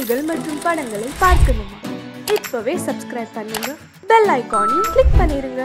நிகழ்ச்சிகள் மற்றும் படங்களை பார்க்கணுமா இப்பவே சப்ஸ்கிரைப் பண்ணுங்க பெல் ஐகானையும் கிளிக் பண்ணிருங்க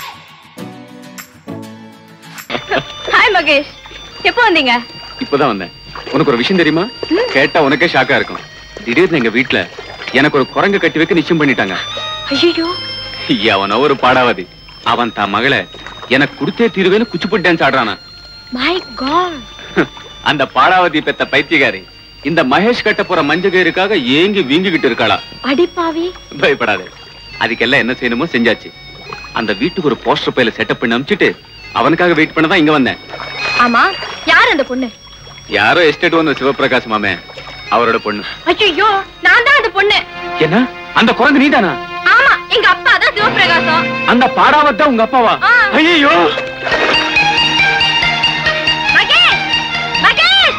ஹாய் மகேஷ் எப்போ வந்தீங்க இப்பதான் வந்தேன் உனக்கு ஒரு விஷயம் தெரியுமா கேட்டா உனக்கே ஷாக்கா இருக்கும் திடீர்னு எங்க வீட்ல எனக்கு ஒரு குரங்கு கட்டி வைக்க நிச்சயம் பண்ணிட்டாங்க ஐயோ அவன ஒரு பாடாவதி அவன் தான் மகளை எனக்கு கொடுத்தே தீருவேன்னு குச்சிப்புட்டு டான்ஸ் ஆடுறானா மை காட் அந்த பாடாவதி பெத்த பைத்தியகாரி இந்த மகேஷ் கட்ட போற மஞ்சகயிறுக்காக ஏங்கி வீங்கிக்கிட்டு இருக்காளா அடிப்பாவி பயப்படாதே அதுக்கெல்லாம் என்ன செய்யணுமோ செஞ்சாச்சு அந்த வீட்டுக்கு ஒரு போஸ்டர் பையில செட்டப் பண்ணி அனுப்பிச்சிட்டு அவனுக்காக வெயிட் பண்ண தான் இங்க வந்தேன் ஆமா யார் அந்த பொண்ணு யாரோ எஸ்டேட் ஓனர் சிவபிரகாஷ் மாமே அவரோட பொண்ணு ஐயோ நான் தான் அந்த பொண்ணு என்ன அந்த குரங்கு நீதானா ஆமா எங்க அப்பா தான் சிவபிரகாசம் அந்த பாடாவத்தான் உங்க அப்பாவா ஆ. ஐயோ மகேஷ் மகேஷ்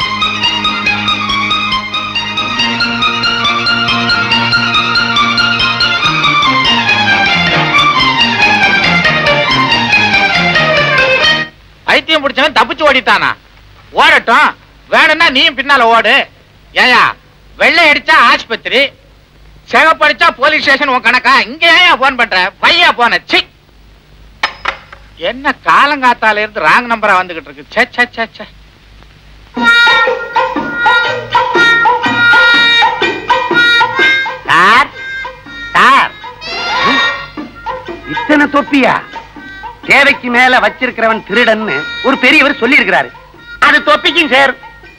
பைத்தியம் பிடிச்சவன் தப்பிச்சு ஓடிட்டானா ஓடட்டும் வேணும்னா நீயும் பின்னால ஓடு ஏயா வெள்ளை அடிச்சா ஆஸ்பத்திரி சிகப்படிச்சா போலீஸ் ஸ்டேஷன் உன் கணக்கா இங்க ஏன் போன் பண்ற பையா போன சி என்ன காலங்காத்தால இருந்து ராங் நம்பரா வந்துகிட்டு இருக்கு ச்சே ச்சே ச்சே ச்சே சார் சார் இத்தனை தொப்பியா தேவைக்கு மேல வச்சிருக்கிறவன் திருடன்னு ஒரு பெரியவர் சொல்லி இருக்கிறாரு அது தொப்பிக்கும் சார்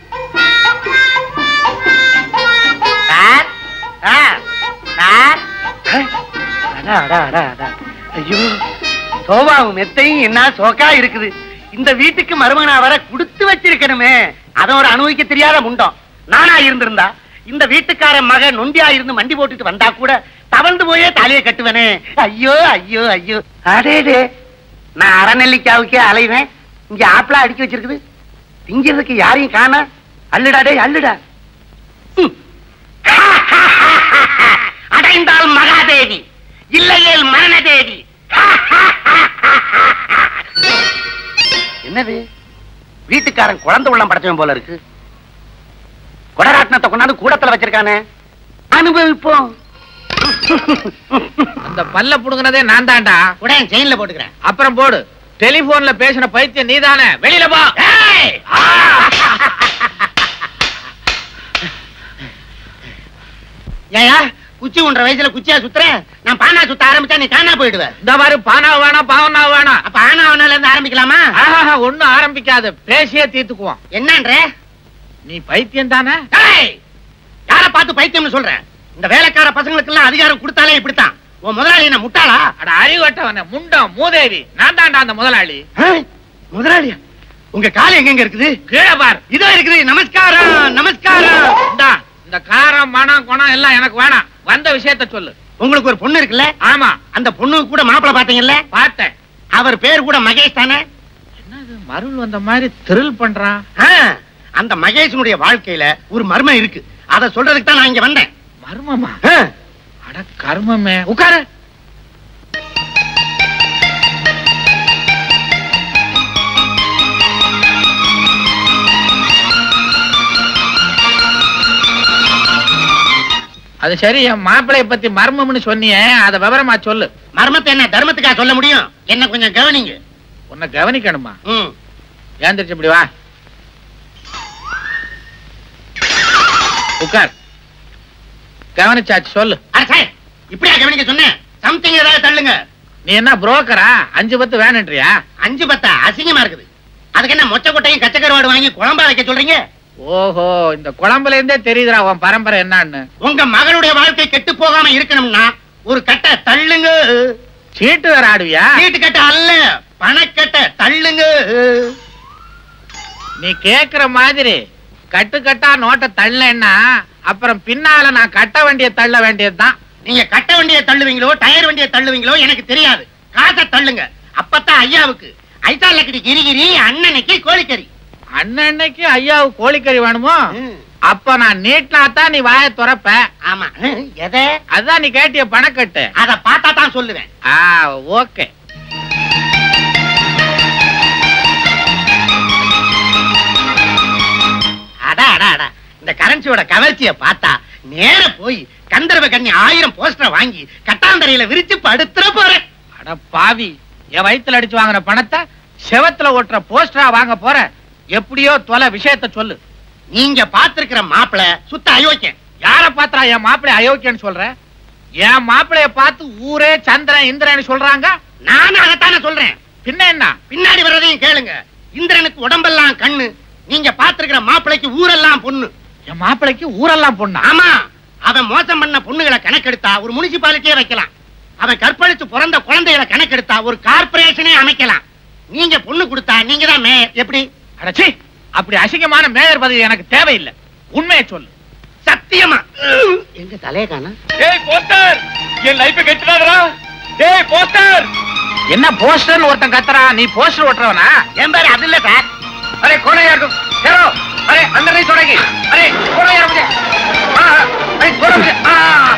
சார் சார் சார் அடா, அடா, அடா, அடா. ஐயோ சோபாவும் மெத்தையும் என்ன சோக்கா இருக்குது இந்த வீட்டுக்கு மருமகனா வர கொடுத்து வச்சிருக்கணுமே அத ஒரு அனுபவிக்க தெரியாத முண்டம் நானா இருந்திருந்தா இந்த வீட்டுக்கார மகன் நொண்டியா இருந்து மண்டி போட்டுட்டு வந்தா கூட தவழ்ந்து போயே தலையை கட்டுவனே ஐயோ ஐயோ ஐயோ அடேடே நான் அறநெல்லிக்காவுக்கே அலைவேன் இங்க ஆப்பிளா அடிக்க வச்சிருக்குது திங்கிறதுக்கு யாரையும் காண அள்ளுடா டேய் அள்ளுடா ம். அடைந்தால் மகாதேவி இல்லையேல் மரணதேவி என்னது வீட்டுக்காரன் குழந்தை உள்ளம் படைச்சவன் போல இருக்கு கொடராட்டினத்தை கொண்டாந்து கூடத்துல வச்சிருக்கானே அனுபவிப்போம் அந்த பல்ல புடுங்கினதே நான் தான்டா உடனே செயின்ல போட்டுக்கிறேன் அப்புறம் போடு டெலிபோன்ல பேசின பைத்தியம் நீதானே வெளியில போ ஏய்! ஏயா குச்சி ஒன்றரை வயசுல குச்சியா சுத்துறேன் நான் பானா சுத்த ஆரம்பிச்சா நீ காணா போயிடுவ இந்த மாதிரி பானா வேணாம் பாவனா வேணாம் அப்ப ஆனா அவனால இருந்து ஆரம்பிக்கலாமா ஆஹா ஒண்ணும் ஆரம்பிக்காது பேசியே தீர்த்துக்குவோம் என்னன்ற நீ பைத்தியம் தானே ஏய்! யார பார்த்து பைத்தியம்னு சொல்றேன் இந்த வேலைக்கார பசங்களுக்கு எல்லாம் அதிகாரம் கொடுத்தாலே இப்படித்தான் உன் முதலாளி என்ன முட்டாளா அட அறிவட்டவன முண்டம் மூதேவி நான் தான்டா அந்த முதலாளி ஏய், முதலாளியா உங்க கால் எங்க இருக்குது கீழே பார் இதோ இருக்குது நமஸ்காரம் நமஸ்காரம் இந்தா இந்த காரம் மனம் குணம் எல்லாம் எனக்கு வேணாம் வந்த விஷயத்த சொல்லு உங்களுக்கு ஒரு பொண்ணு இருக்குல்ல ஆமா அந்த பொண்ணுக்கு கூட மாப்பிளை பாத்தீங்கல்ல பார்த்தேன் அவர் பேர் கூட மகேஷ் தானே என்னது மருள் வந்த மாதிரி திருள் பண்றான் ஆ, அந்த மகேஷனுடைய வாழ்க்கையில ஒரு மர்மம் இருக்கு அத சொல்றதுக்கு தான் நான் இங்க வந்தேன் மர்மமா ஆ, அட கர்மமே உட்காரு அது சரி என் மாப்பிளைய பத்தி மர்மம்னு சொன்னியே அத விவரமா சொல்லு மர்மத்தை என்ன தர்மத்துக்கா சொல்ல முடியும் என்ன கொஞ்சம் கவனிங்க உன்னை கவனிக்கணுமா ம். ஏந்திரிச்சு இப்படி வா உட்கார் கவனிச்சாச்சு சொல்லு அட சார், இப்படியா கவனிக்க சொன்னேன் சம்திங் ஏதாவது தள்ளுங்க நீ என்ன புரோக்கரா அஞ்சு பத்து வேணுன்றியா அஞ்சு பத்தா அசிங்கமா இருக்குது அதுக்கு என்ன மொச்ச கொட்டையும் கச்சக்கருவாடு வாங்கி குழம்பா வைக்க சொல்றீங்க ஓஹோ இந்த குழம்புல இருந்தே தெரியுதுடா உன் பரம்பரை என்னன்னு உங்க மகளுடைய வாழ்க்கை கெட்டு போகாம இருக்கணும்னா ஒரு கட்டை தள்ளுங்க சீட்டு வேற ஆடுவியா வீட்டு கட்டை அல்ல பணக்கட்டை தள்ளுங்க நீ கேக்குற மாதிரி கட்டு கட்டா நோட்டை தள்ளேன்னா அப்புறம் பின்னால நான் கட்ட வேண்டிய தள்ள வேண்டியதுதான் நீங்க கட்ட வண்டியை தள்ளுவீங்களோ டயர் வண்டியை தள்ளுவீங்களோ எனக்கு தெரியாது காசை தள்ளுங்க அப்பதான் ஐயாவுக்கு ஐட்டா லக்கடி கிரிகிரி அண்ணனுக்கு கோழிக்கறி அன்னன்னைக்கு ஐயாவுக்கு கோழிக்கறி வேணுமோ ம். அப்ப நான் நீட்டினாத்தான் நீ வாயை துறப்ப ஆமா ம், எதை அதான் நீ கேட்டிய பணக்கட்டு அத பார்த்தா தான் சொல்லுவேன் ஆ ஓகே அடா அடா அடா இந்த கரன்சியோட கவர்ச்சியை பார்த்தா நேர போய் கந்தர்வ கண்ணி ஆயிரம் போஸ்டர் வாங்கி கட்டாந்தரையில விரிச்சு படுத்துற போறேன் அட பாவி என் வயித்துல அடிச்சு வாங்கின பணத்தை செவத்துல ஓட்டுற போஸ்டரா வாங்க போற எப்படியோ தொலை விஷயத்த சொல்லு நீங்க பாத்திருக்கிற மாப்பிள சுத்த அயோக்கியன் யார பாத்திரா என் மாப்பிள்ளை அயோக்கியன்னு சொல்ற என் மாப்பிளைய பார்த்து ஊரே சந்திரன் இந்திரன் சொல்றாங்க நானும் அதைத்தானே சொல்றேன் பின்ன என்ன பின்னாடி வர்றதையும் கேளுங்க இந்திரனுக்கு உடம்பெல்லாம் கண்ணு நீங்க பாத்திருக்கிற மாப்பிளைக்கு ஊரெல்லாம் பொண்ணு என் மாப்பிளைக்கு ஊரெல்லாம் பொண்ணா ஆமா அவன் மோசம் பண்ண பொண்ணுகளை கணக்கெடுத்தா ஒரு முனிசிபாலிட்டியே வைக்கலாம் அவன் கற்பழித்து பிறந்த குழந்தைகளை கணக்கெடுத்தா ஒரு கார்பரேஷனே அமைக்கலாம் நீங்க பொண்ணு கொடுத்தா நீங்க தான் மே எப்படி அடச்சி அப்படி அசிங்கமான மேயர் பதவி எனக்கு தேவையில்லை உண்மையை சொல்லு சத்தியமா எங்க தலைய காணா ஏய் போஸ்டர் என் லைஃப் கெட்டுடாதடா ஏய் போஸ்டர் என்ன போஸ்டர்னு ஒருத்தன் கத்துறா நீ போஸ்டர் ஓட்டுறவனா என் பேரு அது இல்ல சார் அரே கோணையா இருக்கும் சேரோ அரே அந்த நீ தொடங்கி அரே கோணையா இருக்கு ஆ ஆ, அரே கோணை ஆ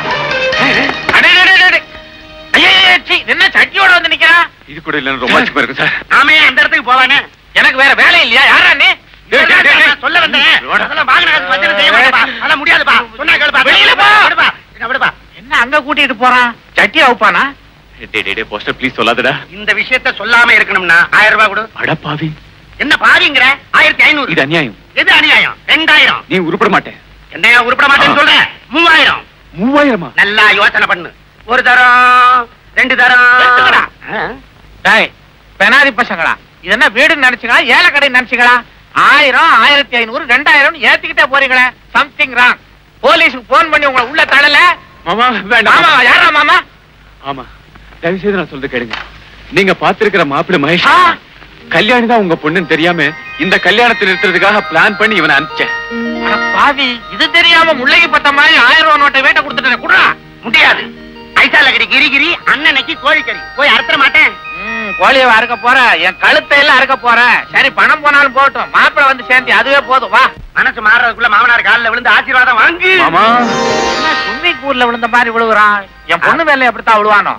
அடே அடே அடே, அடே ஐயே சீ என்ன சட்டியோட வந்து நிக்கிறா இது கூட இல்லைன்னு ரொம்ப ஆச்சரியமா இருக்கு சார் ஆமே அந்த இடத்துக்கு போவானே எனக்கு வேற வேலை இல்லையா யாரா நீ டேய், டேய், டேய், நான் சொல்ல வந்தேன் வாடா. அதெல்லாம் வாங்கின காசு வச்சுட்டு செய்ய மாட்டேப்பா அதெல்லாம் முடியாதுப்பா சொன்னா கேளுப்பா வெளியில போ. விடுப்பா என்ன விடுப்பா என்ன அங்க கூட்டிட்டு போறான் சட்டி அவுப்பானா டேய் டேய் டேய் போஸ்டர் ப்ளீஸ் சொல்லாதடா இந்த விஷயத்த சொல்லாம இருக்கணும்னா ஆயிரம் ரூபாய் கொடு அட பாவி என்ன பாவிங்கிற ஆயிரத்தி ஐநூறு இது அநியாயம் எது அநியாயம் ரெண்டாயிரம் நீ உருப்பட மாட்டேன் என்னையா உருப்பட மாட்டேன்னு சொல்ற மூவாயிரம் மூவாயிரமா நல்லா யோசனை பண்ணு ஒரு தரம் ரெண்டு தரம் எடுத்துக்கடா. ஆ? டேய் பெனாதி பசங்களா இது என்ன வீடுன்னு நினைச்சீங்களா ஏழை கடை நினைச்சீங்களா ஆயிரம் ஆயிரத்தி ஐநூறு ரெண்டாயிரம் ஏத்திக்கிட்டே போறீங்களே சம்திங் ராங் போலீஸுக்கு போன் பண்ணி உங்களை உள்ள தள்ளல மாமா மாமா வேண்டாம் யாரா மாமா ஆமா தயவு செய்து நான் சொல்றது கேளுங்க நீங்க பாத்திருக்கிற மாப்பிள்ளை மகேஷ் ஆ. கல்யாணி தான் உங்க பொண்ணுன்னு தெரியாம இந்த கல்யாணத்தை நிறுத்துறதுக்காக பிளான் பண்ணி இவனை அனுப்பிச்சேன் அட பாவி இது தெரியாம முல்லைக்கு பத்த மாதிரி ஆயிரம் ரூபாய் நோட்டை வேட்ட கொடுத்துட்டேன் குடுறா முடியாது ஐசால கடி கிரி கிரி அண்ணனைக்கு கோழிக்கறி போய் அறுத்துற மாட்டேன் ம், கோழியை அறுக்க போற என் கழுத்தை எல்லாம் அறுக்க போற சரி பணம் போனாலும் போகட்டும் மாப்பிள்ளை வந்து சேர்ந்து அதுவே போதும் வா மனசு மாறதுக்குள்ள மாமனார் காலில் விழுந்து ஆசீர்வாதம் வாங்கு மாமா என்ன சும்மி கூர்ல விழுந்த மாதிரி விழுகுறான் என் பொண்ணு மேல எப்படித்தான் விழுவானோ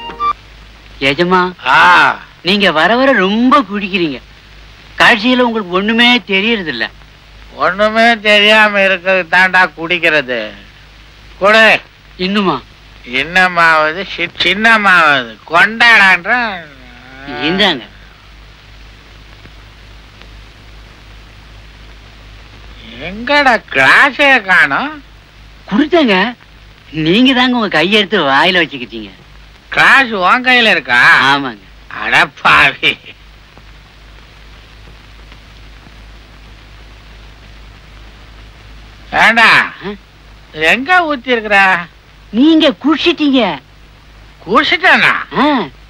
எஜமா ஆ நீங்க வர வர ரொம்ப குடிக்கிறீங்க காட்சியில உங்களுக்கு ஒண்ணுமே தெரியறது இல்ல ஒண்ணுமே தெரியாம இருக்கிறது தாண்டா குடிக்கிறது குடு இன்னுமா இன்னமாவது சி- சின்னமாவது கொண்டாடான்ற இந்தாங்க எங்கடா கிளாஸே காணோம் கொடுத்தங்க நீங்க தாங்க உங்க கையெடுத்து வாயில வச்சுக்கிட்டீங்க கிளாஸ் உன் கையில இருக்கா ஆமாங்க அடப்பாவி ஏண்டா ஆ? எங்க ஊத்தி இருக்கிற நீங்க குடிச்சிட்டீங்க குடிச்சிட்டேனா ஆ.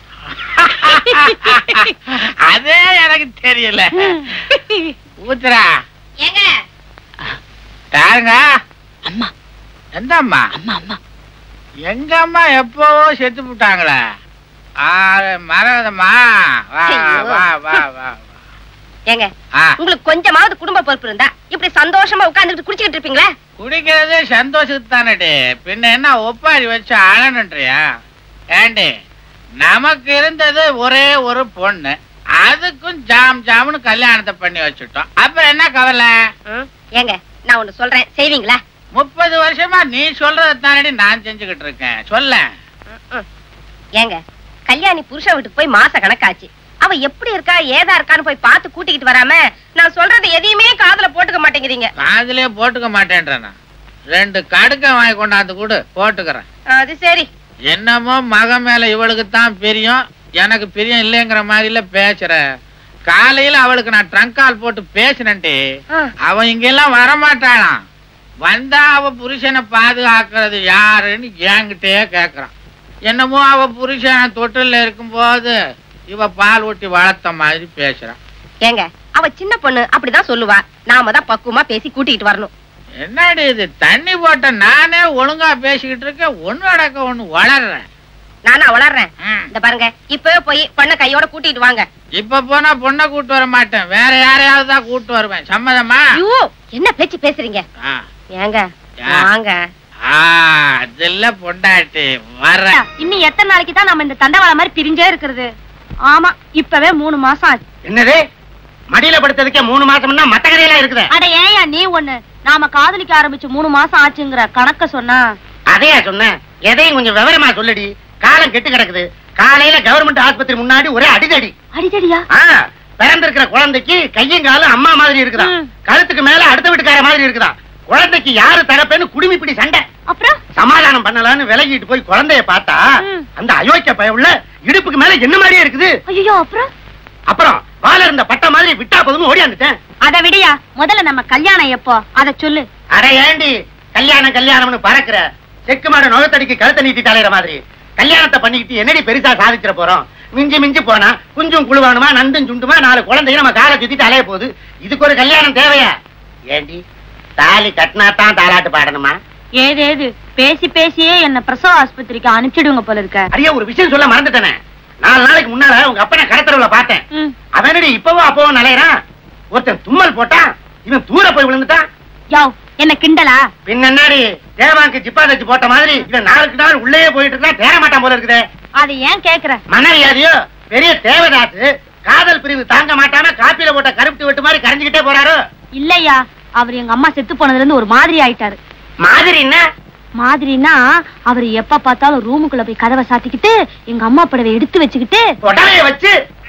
அதே எனக்கு தெரியல ஊத்துறா ஏங்க யாருங்க அம்மா எந்த அம்மா அம்மா அம்மா எங்க அம்மா எப்பவோ செத்து போட்டாங்களே ஆறு மரகதம்மா வா ஐயோ. வா வா வா ஏங்க ஆ உங்களுக்கு கொஞ்சமாவது குடும்ப பொறுப்பு இருந்தா இப்படி சந்தோஷமா உட்கார்ந்துட்டு குடிச்சிட்டு இருப்பீங்களா குடிக்கிறது சந்தோஷத்துக்கு தானடி பின்ன என்ன ஒப்பாரி வச்சு அழனுன்றியா ஏண்டி நமக்கு இருந்தது ஒரே ஒரு பொண்ணு அதுக்கும் ஜாம் ஜாம்னு கல்யாணத்தை பண்ணி வச்சுட்டோம் அப்புறம் என்ன கவலை ம், ஏங்க நான் ஒண்ணு சொல்றேன் செய்வீங்களா முப்பது வருஷமா நீ சொல்றதை தானடி நான் செஞ்சுக்கிட்டு இருக்கேன் சொல்ல ம், ம். ஏங்க கல்யாணி புருஷ வீட்டுக்கு போய் மாச கணக்காச்சு அவ எப்படி இருக்கா ஏதா இருக்கான்னு போய் பார்த்து கூட்டிக்கிட்டு வராம நான் சொல்றது எதையுமே காதுல போட்டுக்க மாட்டேங்கிறீங்க காதுலயே போட்டுக்க மாட்டேன்றேன் நான். ரெண்டு கடுக்க வாங்கி கொண்டாந்து கொடு போட்டுக்கிறேன் அது சரி என்னமோ மகன் மேல இவளுக்கு தான் பிரியம் எனக்கு பிரியம் இல்லைங்கிற மாதிரில பேசுற காலையில அவளுக்கு நான் ட்ரங்க் கால் போட்டு பேசினேன்டி ஆ. அவன் இங்கெல்லாம் வரமாட்டாளாம் வந்தா அவ புருஷனை பாதுகாக்கிறது யாருன்னு என்கிட்டயே கேக்குறான் என்னமோ அவ புருஷன் தொட்டில்ல இருக்கும்போது இவ பால் ஊட்டி வளர்த்த மாதிரி பேசுறான் ஏங்க அவ சின்ன பொண்ணு அப்படிதான் சொல்லுவா நாம தான் பக்குவமா பேசி கூட்டிக்கிட்டு வரணும் என்னடி இது தண்ணி போட்ட நானே ஒழுங்கா பேசிக்கிட்டு இருக்கேன் ஒண்ணு அடக்க ஒண்ணு வளர்றேன் நானா வளர்றேன் ம். இந்த பாருங்க இப்பவே போய் பொண்ணை கையோட கூட்டிட்டு வாங்க இப்ப போனா பொண்ணை கூட்டு வர மாட்டேன் வேற யாரையாவது தான் கூட்டு வருவேன் சம்மதமா ஐயோ என்ன பேச்சு பேசுறீங்க ஆ. ஏங்க யா. வாங்க ஆ, அதுல பொண்டாட்டி வர இன்னும் எத்தனை நாளைக்கு தான் நம்ம இந்த தண்டவாளம் மாதிரி பிரிஞ்சே இருக்கிறது ஆமா இப்பவே மூணு மாசம் ஆச்சு என்னது மடியில படுத்ததுக்கே மூணு மாசம்னா மத்த கதையெல்லாம் இருக்குது அட ஏயா நீ ஒண்ணு நாம காதலிக்க ஆரம்பிச்சு மூணு மாசம் ஆச்சுங்கிற கணக்க சொன்னா அதையா சொன்னேன் எதையும் கொஞ்சம் விவரமா சொல்லுடி காலம் கெட்டு கிடக்குது காலையில கவர்மெண்ட் ஆஸ்பத்திரி முன்னாடி ஒரே அடிதடி அடிதடியா ஆ, பிறந்திருக்கிற குழந்தைக்கு கையும் காலும் அம்மா மாதிரி இருக்குதா ம். கழுத்துக்கு மேல அடுத்த வீட்டுக்கார மாதிரி இருக்குதா குழந்தைக்கு யாரு தரப்பேன்னு குடுமி பிடி சண்டை அப்புறம் சமாதானம் பண்ணலாம்னு விலகிட்டு போய் குழந்தைய பார்த்தா ம். அந்த அயோக்கிய பயவுள்ள இடுப்புக்கு மேல என்ன மாதிரியே இருக்குது ஐயோ அப்புறம் அப்புறம் வாழ இருந்த பட்ட மாதிரி விட்டா போதும்னு ஓடியாந்துட்டேன் அத விடியா முதல்ல நம்ம கல்யாணம் எப்போ அத சொல்லு அட ஏண்டி கல்யாணம் கல்யாணம்னு பறக்குற செக்கு மாடு நுகத்தடிக்கு கழுத்தை நீட்டி தலையிற மாதிரி கல்யாணத்தை பண்ணிக்கிட்டு என்னடி பெருசா சாதிச்சிட போறோம் மிஞ்சி மிஞ்சி போனா குஞ்சும் குழுவானுமா நண்டும் சுண்டுமா நாலு குழந்தைங்க நம்ம காலை சுத்திட்டு அலைய போகுது இதுக்கு ஒரு கல்யாணம் தேவையா ஏண்டி தாலி கட்டினா தான் தாலாட்டு பாடணுமா ஏதேது பேசி பேசியே என்ன பிரசவ ஆஸ்பத்திரிக்கு அனுப்பிச்சிடுங்க போல இருக்க அரிய ஒரு விஷயம் சொல்ல மறந்துட்டேனே நாலு நாளைக்கு முன்னால உங்க அப்பனை கடத்தரவுல பார்த்தேன் ம். அவனடி இப்பவும் அப்பவும் நலையறான் ஒருத்தன் தும்மல் போட்டான் இவன் தூர போய் விழுந்துட்டான் யோ என்ன கிண்டலா பின்ன என்னடி தேவாங்கு ஜிப்பா தச்சு போட்ட மாதிரி இவன் நாளுக்கு நாள் உள்ளே போயிட்டு இருந்தா தேர மாட்டான் போல இருக்குதே அது ஏன் கேக்குற மனவியாதியோ பெரிய தேவதாசு காதல் பிரிவு தாங்க மாட்டாம காப்பில போட்ட கருப்பு வெட்டு மாதிரி கரைஞ்சுக்கிட்டே போறாரோ இல்லையா அவர் எங்க அம்மா செத்து போனதுல இருந்து ஒரு மாதிரி ஆயிட்டாரு மாதிரி என்ன மாதிரினா அவர் எப்ப பார்த்தாலும் ரூமுக்குள்ள போய் கதவை சாத்திக்கிட்டு எங்க அம்மா புடவை எடுத்து வச்சுக்கிட்டு உடலைய வச்சு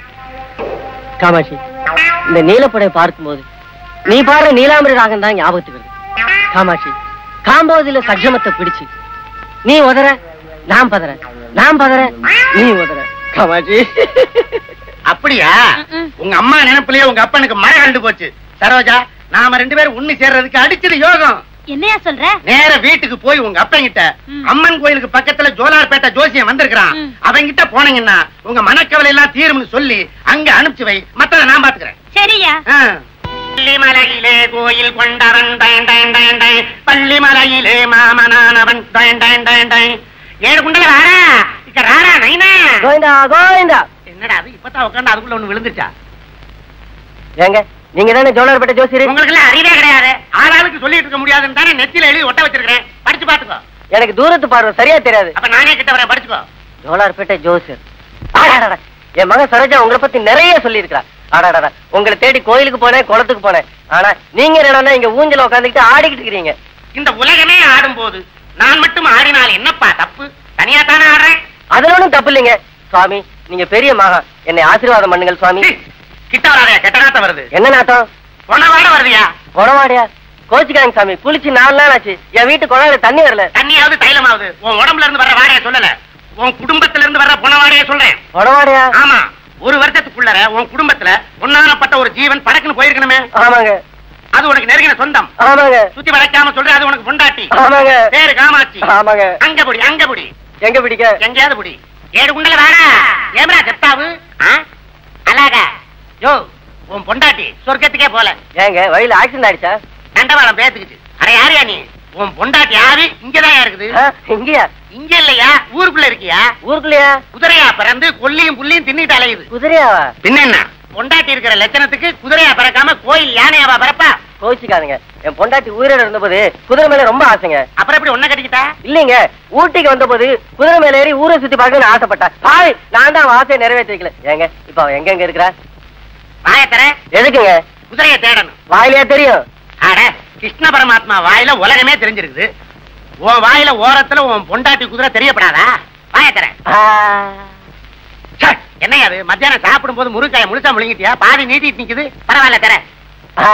காமாட்சி இந்த நீலப்படை பார்க்கும்போது நீ பாடுற நீலாம்பரி ராகம் தான் ஞாபகத்துக்கு வருது காமாட்சி காம்போதில சக்ஷமத்தை பிடிச்சு நீ உதற நான் பதற நான் பதற நீ உதற காமாட்சி அப்படியா ம்ம். உங்க அம்மா நினைப்புலயே உங்க அப்பனுக்கு மழை கண்டு போச்சு சரோஜா நாம ரெண்டு பேரும் ஒண்ணு சேர்றதுக்கு அடிச்சது யோகம் என்னையா சொல்ற நேர வீட்டுக்கு போய் உங்க அப்பங்கிட்ட ம். அம்மன் கோயிலுக்கு பக்கத்துல ஜோலார்பேட்டை ஜோசியம் வந்திருக்கிறான் ம். அவங்கிட்ட போனீங்கன்னா உங்க மனக்கவலை எல்லாம் தீரும்னு சொல்லி அங்க அனுப்பிச்சு வை மத்தத நான் பாத்துக்கிறேன் சரியா ஆ. பள்ளிமலையிலே கோயில் கொண்டவன் டைன் டைன் டைன் டைன் பள்ளிமலையிலே மாமனானவன் டைன் டைன் டைன் டைன் ஏழு குண்டல ராரா இக்க ராரா நைனா கோவிந்தா கோவிந்தா என்னடா அது இப்பதான் உட்காந்து அதுக்குள்ள ஒண்ணு விழுந்துச்சா ஏங்க நீங்க தானே ஜோலார்பேட்டை ஜோசியர் உங்களுக்கு எல்லாம் அறிவே கிடையாது ஆளாளுக்கு சொல்லிட்டு இருக்க முடியாதுன்னு தானே நெத்தியில எழுதி ஒட்ட வச்சிருக்கிறேன் படிச்சு பாத்துக்கோ எனக்கு தூரத்து பார்வை சரியா தெரியாது அப்ப நானே கிட்ட வரேன் படிச்சுக்கோ ஜோலார்பேட்டை ஜோசியர் ஆடாடாடா. என் மகன் சரோஜா உங்களை பத்தி நிறைய சொல்லியிருக்கிறா ஆடாடாடா உங்களை தேடி கோயிலுக்கு போனேன் குளத்துக்கு போனேன் ஆனா நீங்க என்னடா இங்க ஊஞ்சல உட்காந்துக்கிட்டு ஆடிக்கிட்டு இருக்கிறீங்க இந்த உலகமே ஆடும் போது நான் மட்டும் ஆடினால் என்னப்பா தப்பு தனியா தானே ஆடுறேன் அதுல ஒண்ணும் தப்பு இல்லைங்க சுவாமி நீங்க பெரிய மகன் என்னை ஆசீர்வாதம் பண்ணுங்கள் சுவாமி சீ, கிட்ட வராதயா கெட்ட நாத்தம் வருது என்ன நாட்டம் பொண்ண வாட வருதியா குணவாடியா கோச்சிக்காங்க சாமி குளிச்சு நாலு நாள் ஆச்சு என் வீட்டு குழாயில தண்ணி வரல தண்ணியாவது தைலமாவது உன் உடம்புல இருந்து வர்ற வாடைய சொல்லல உன் குடும்பத்துல இருந்து வர்ற பொண வாடைய சொல்றேன் குணவாடியா ஆமா ஒரு வருஷத்துக்குள்ளர உன் குடும்பத்துல ஒன்னானப்பட்ட ஒரு ஜீவன் படக்குன்னு போயிருக்கணுமே ஆமாங்க அது உனக்கு நெருங்கின சொந்தம் ஆமாங்க சுத்தி வளைக்காம சொல்ற அது உனக்கு பொண்டாட்டி ஆமாங்க பேரு காமாட்சி ஆமாங்க அங்க புடி அங்க புடி எங்க பிடிக்க எங்கேயாவது புடி ஏடு குண்டல வேற ஏமரா செப்தாவு அழகா யோ உன் பொண்டாட்டி சொர்க்கத்துக்கே போல ஏங்க வழியில ஆக்சிடென்ட் ஆயிடுச்சா தண்டவாளம் பேத்துக்குச்சு அட யாரையா நீ உன் பொண்டாட்டி யாரு இங்கதான் இருக்குது ஆ, இங்கயா இங்க இல்லையா ஊருக்குள்ள இருக்கியா ஊருக்குள்ளயா குதிரையா பிறந்து கொல்லியும் புள்ளியும் தின்னிட்டு அலையுது குதிரையாவா பின்ன என்ன பொண்டாட்டி இருக்கிற லட்சணத்துக்கு குதிரையா பிறக்காம கோயில் யானையாவா பிறப்பா கோச்சிக்காதுங்க என் பொண்டாட்டி உயிரோட இருந்தபோது குதிரை மேல ரொம்ப ஆசைங்க அப்புறம் எப்படி ஒன்ன கட்டிக்கிட்டா இல்லைங்க ஊட்டிக்கு வந்தபோது குதிரை மேல ஏறி ஊரை சுத்தி பார்க்கணும்னு ஆசைப்பட்டா பாய் நான் தான் அவன் ஆசையை நிறைவேற்றி வைக்கல ஏங்க இப்ப அவன் எங்க எங்க இருக்கிறா வாய தர எதுக்குங்க குதிரையை தேடணும் வாயிலையா தெரியும் அட கிருஷ்ண பரமாத்மா வாயில உலகமே தெரிஞ்சிருக்குது உன் வாயில ஓரத்துல உன் பொண்டாட்டி குதிரை தெரியப்படாதா வாய தர ஆ, என்ன அது மத்தியானம் சாப்பிடும் போது முருங்காய முழுசா முழுங்கிட்டியா பாதி நீட்டிட்டு நிக்குது பரவாயில்ல தர ஆ.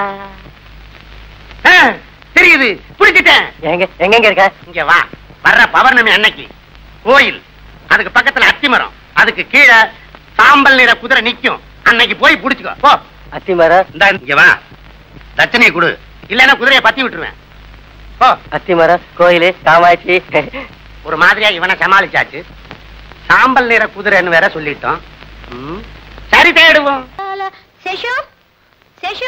ஆ, தெரியுது புடிச்சிட்டேன் எங்க எங்கெங்க இருக்க இங்க வா வர்ற பௌர்ணமி அன்னைக்கு கோயில் அதுக்கு பக்கத்துல அத்திமரம் அதுக்கு கீழே சாம்பல் நிற குதிரை நிக்கும் அன்னைக்கு போய் புடிச்சுக்கோ போ அத்தி மரம் இந்த இங்க வா தட்சணையை கொடு இல்லைன்னா குதிரையை பத்தி விட்டுருவேன் போ அத்தி மரம் கோயிலு காமாட்சி ஒரு மாதிரியா இவனை சமாளிச்சாச்சு சாம்பல் நிற குதிரைன்னு வேற சொல்லிட்டோம் ம், சரி தேடுவோம் சேஷு சேஷு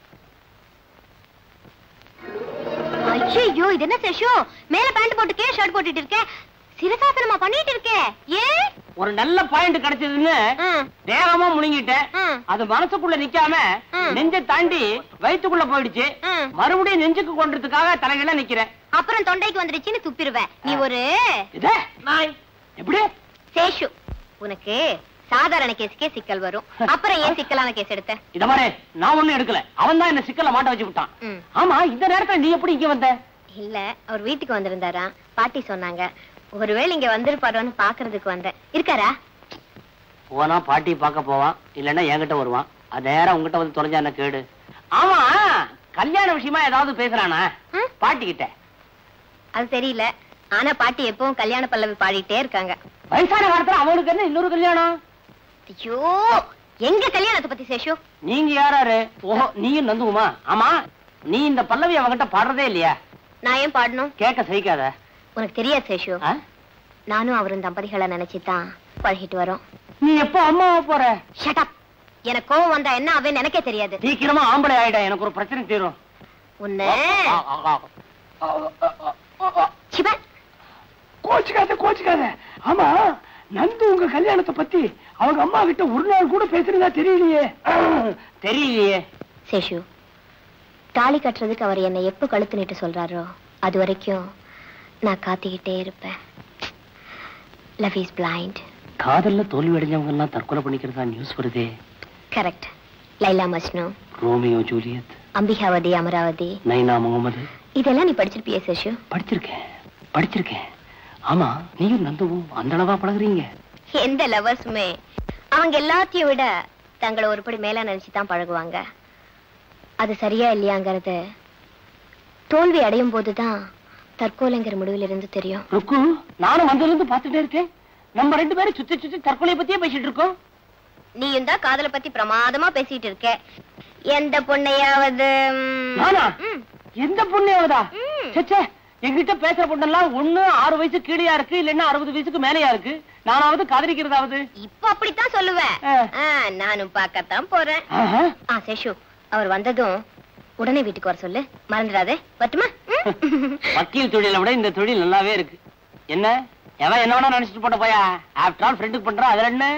ஐயோ இது என்ன சேஷு மேல பேண்ட் போட்டுக்கே ஷர்ட் போட்டுட்டு இருக்க சிரசாசனமா பண்ணிட்டு இருக்கே ஏன் ஒரு நல்ல பாயிண்ட் கிடைச்சதுன்னு ம், வேகமா முழுங்கிட்டேன் ம், அது மனசுக்குள்ள நிக்காம ம். நெஞ்ச தாண்டி வயித்துக்குள்ள போயிடுச்சு ம். மறுபடியும் நெஞ்சுக்கு கொண்டதுக்காக தலைகீழ நிக்கிறேன் அப்புறம் தொண்டைக்கு வந்துருச்சுன்னு துப்பிருவேன் நீ ஒரு இதே நாய் எப்படி சேஷு உனக்கு சாதாரண கேஸுக்கே சிக்கல் வரும் அப்புறம் ஏன் சிக்கலான கேஸ் எடுத்த இத மாதிரி நான் ஒண்ணும் எடுக்கல அவன் தான் என்ன சிக்கல்ல மாட்ட வச்சு விட்டான் ம். ஆமா இந்த நேரத்துல நீ எப்படி இங்க வந்த இல்ல அவர் வீட்டுக்கு வந்திருந்தாரா பாட்டி சொன்னாங்க ஒருவேளை இங்க வந்திருப்பாரோன்னு பாக்குறதுக்கு வந்தேன் இருக்காரா போனா பாட்டி பார்க்க போவான் இல்லன்னா என்கிட்ட வருவான் அது நேரம் உங்ககிட்ட வந்து தொலைஞ்சா என்ன கேடு ஆமா கல்யாண விஷயமா ஏதாவது பேசுறானா ம்? பாட்டி கிட்ட அது தெரியல ஆனா பாட்டி எப்பவும் கல்யாண பல்லவி பாடிட்டே இருக்காங்க வயசான காலத்துல அவனுக்கு என்ன இன்னொரு கல்யாணம் ஐயோ எங்க கல்யாணத்தை பத்தி சேஷு நீங்க யாராரு ஓஹோ நீயும் நந்துவுமா ஆமா நீ இந்த பல்லவி அவகிட்ட பாடுறதே இல்லையா நான் ஏன் பாடணும் கேட்க சகிக்காத உனக்கு தெரியாது சேஷு ஆ? நானும் அவரும் தம்பதிகளை நினைச்சுதான் பழகிட்டு வரோம் நீ எப்போ அம்மாவா போற ஷட் எனக்கு கோவம் வந்தா என்ன ஆவேன்னு எனக்கே தெரியாது சீக்கிரமா ஆம்பளை ஆயிடா எனக்கு ஒரு பிரச்சனை தீரும் உன்ன ஆ, ஆ, ஆ. ஆ, ஆ, ஆ, ஆ, ஆ. சிவ கோச்சுக்காத கோச்சுக்காத ஆமா நந்து உங்க கல்யாணத்தை பத்தி அவங்க அம்மா கிட்ட ஒரு நாள் கூட பேசுறதா தெரியலையே தெரியலையே சேஷு தாலி கட்டுறதுக்கு அவர் என்னை எப்ப கழுத்து நீட்டு சொல்றாரோ அது வரைக்கும் நான் காத்திக்கிட்டே இருப்பேன் லவ் இஸ் பிளைண்ட் காதல்ல தோல்வி அடைஞ்சவங்க எல்லாம் தற்கொலை பண்ணிக்கிறதா நியூஸ் வருதே correct Laila Majnu Romeo Juliet Ambikavathi Amaravathi நைனா முகமது இதெல்லாம் நீ படிச்சிருப்பிய சேஷு படிச்சிருக்கேன் படிச்சிருக்கேன் ஆமா நீயும் நந்துவும் அந்த அளவா பழகுறீங்க எந்த லவர்ஸுமே அவங்க எல்லாத்தையும் விட தங்களை ஒருபடி மேல நினைச்சு தான் பழகுவாங்க அது சரியா இல்லையாங்கிறது தோல்வி அடையும் போதுதான் தற்கொலைங்கிற முடிவிலிருந்து தெரியும் ருக்கு நானும் வந்ததுல இருந்து பாத்துட்டே இருக்கேன் நம்ம ரெண்டு பேரும் சுத்தி சுத்தி தற்கொலை பத்தியே பேசிட்டு இருக்கோம் நீயும் தான் காதலை பத்தி பிரமாதமா பேசிட்டு இருக்க எந்த பொண்ணையாவது ம், நானா ம், எந்த பொண்ணையாவதா ம். சச்சே என்கிட்ட பேசுற பொண்ணெல்லாம் ஒண்ணு ஆறு வயசு கீழயா இருக்கு இல்லன்னா அறுபது வயசுக்கு மேலயா இருக்கு நானாவது காதலிக்கிறதாவது இப்ப அப்படித்தான் சொல்லுவேன் ஆ. ஆ, நானும் பார்க்கத்தான் போறேன் ஆஹா. ஆ சேஷு அவர் வந்ததும் உடனே வீட்டுக்கு வர சொல்லு மறந்துடாதே வரட்டுமா ம்? வக்கீல் தொழிலை விட இந்த தொழில் நல்லாவே இருக்கு என்ன எவன் என்ன வேணா நினைச்சிட்டு போட்ட போயா ஆஃப்டர் ஆல் ஃப்ரெண்டுக்கு பண்றா அதுல என்ன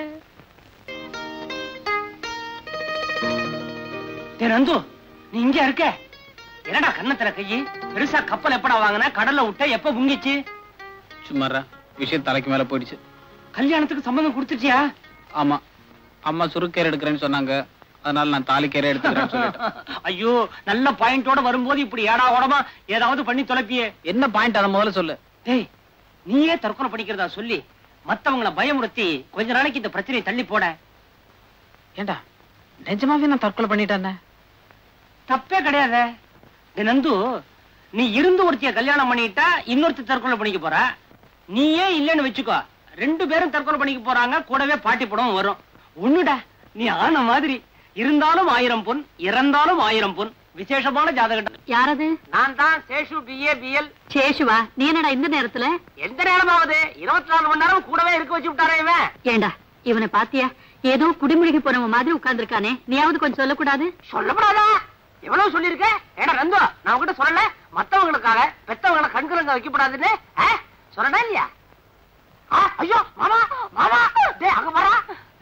டேய் நந்து நீ இங்க இருக்க என்னடா கண்ணத்துல கையி பெருசா கப்பல் எப்படா வாங்கின கடல்ல விட்ட எப்ப முங்கிச்சு சும்மாரா விஷயம் தலைக்கு மேல போயிடுச்சு கல்யாணத்துக்கு சம்மந்தம் கொடுத்துட்டியா ஆமா அம்மா சுருக்கேர் எடுக்கிறேன்னு சொன்னாங்க அதனால நான் தாலிக்கேரை எடுத்துக்கிறேன்னு சொல்லிட்டேன் ஐயோ நல்ல பாயிண்டோட வரும்போது இப்படி ஏடா ஓடமா ஏதாவது பண்ணி தொலைப்பியே என்ன பாயிண்ட் அதை முதல்ல சொல்லு டேய் நீயே தற்கொலை பண்ணிக்கிறதா சொல்லி மத்தவங்கள பயமுறுத்தி கொஞ்ச நாளைக்கு இந்த பிரச்சனையை தள்ளி போட ஏண்டா நிஜமாவே நான் தற்கொலை பண்ணிட்டேன் தப்பே கிடையாது டேய் நந்து நீ இருந்து ஒருத்திய கல்யாணம் பண்ணிட்டா இன்னொருத்தி தற்கொலை பண்ணிக்க போற நீயே இல்லைன்னு வச்சுக்கோ ரெண்டு பேரும் தற்கொலை பண்ணிக்க போறாங்க கூடவே பாட்டி படம் வரும் ஒண்ணுடா நீ ஆன மாதிரி இருந்தாலும் ஆயிரம் பொன் இறந்தாலும் ஆயிரம் பொன் விசேஷமான ஜாதகம் யாரது நான் தான் சேஷு பிஏ பிஎல் சேஷுவா நீ என்னடா இந்த நேரத்துல எந்த நேரமாவது இருபத்தி நாலு மணி நேரம் கூடவே இருக்க வச்சு விட்டாரே இவன் ஏண்டா இவனை பாத்தியா ஏதோ குடிமுழுகி போனவன் மாதிரி உட்கார்ந்திருக்கானே நீயாவது கொஞ்சம் சொல்லக்கூடாது சொல்லப்படாதா எவ்வளவு சொல்லிருக்க ஏடா நந்து நான் உங்ககிட்ட சொல்லல மத்தவங்களுக்காக பெத்தவங்களை கண்குலங்க வைக்கப்படாதுன்னு ஆ? சொல்லடா இல்லையா ஆ, ஐயோ மாமா மாமா டேய் அங்க வரா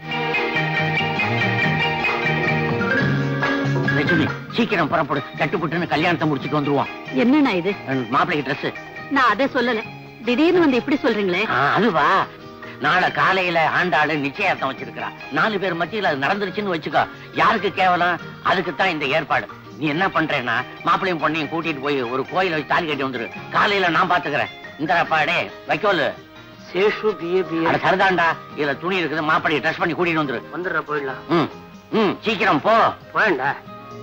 லட்சுமி சீக்கிரம் புறப்படு கட்டுப்பட்டுன்னு கல்யாணத்தை முடிச்சிட்டு வந்துருவான் என்னண்ணா இது மாப்பிள்ளைக்கு ட்ரெஸ் நான் அதை சொல்லல திடீர்னு வந்து இப்படி சொல்றீங்களே அதுவா நாளை காலையில ஆண்டாளு நிச்சயார்த்தம் வச்சிருக்கிறா நாலு பேர் மத்தியில அது நடந்துருச்சுன்னு வச்சுக்கோ யாருக்கு கேவலம் அதுக்கு தான் இந்த ஏற்பாடு நீ என்ன பண்றேன்னா மாப்பிள்ளையும் பொண்ணையும் கூட்டிட்டு போய் ஒரு கோயில வச்சு தாலி கட்டி வந்துரு காலையில நான் பாத்துக்கிறேன் இந்த பாடே வைக்கோலு சேஷு பிஏ பிஏ சரிதான்டா இதுல துணி இருக்குது மாப்பிள்ளைய ட்ரெஸ் பண்ணி கூட்டிட்டு வந்துரு வந்துடுற போயிடலாம் ம் ம் சீக்கிரம் போ போயண்டா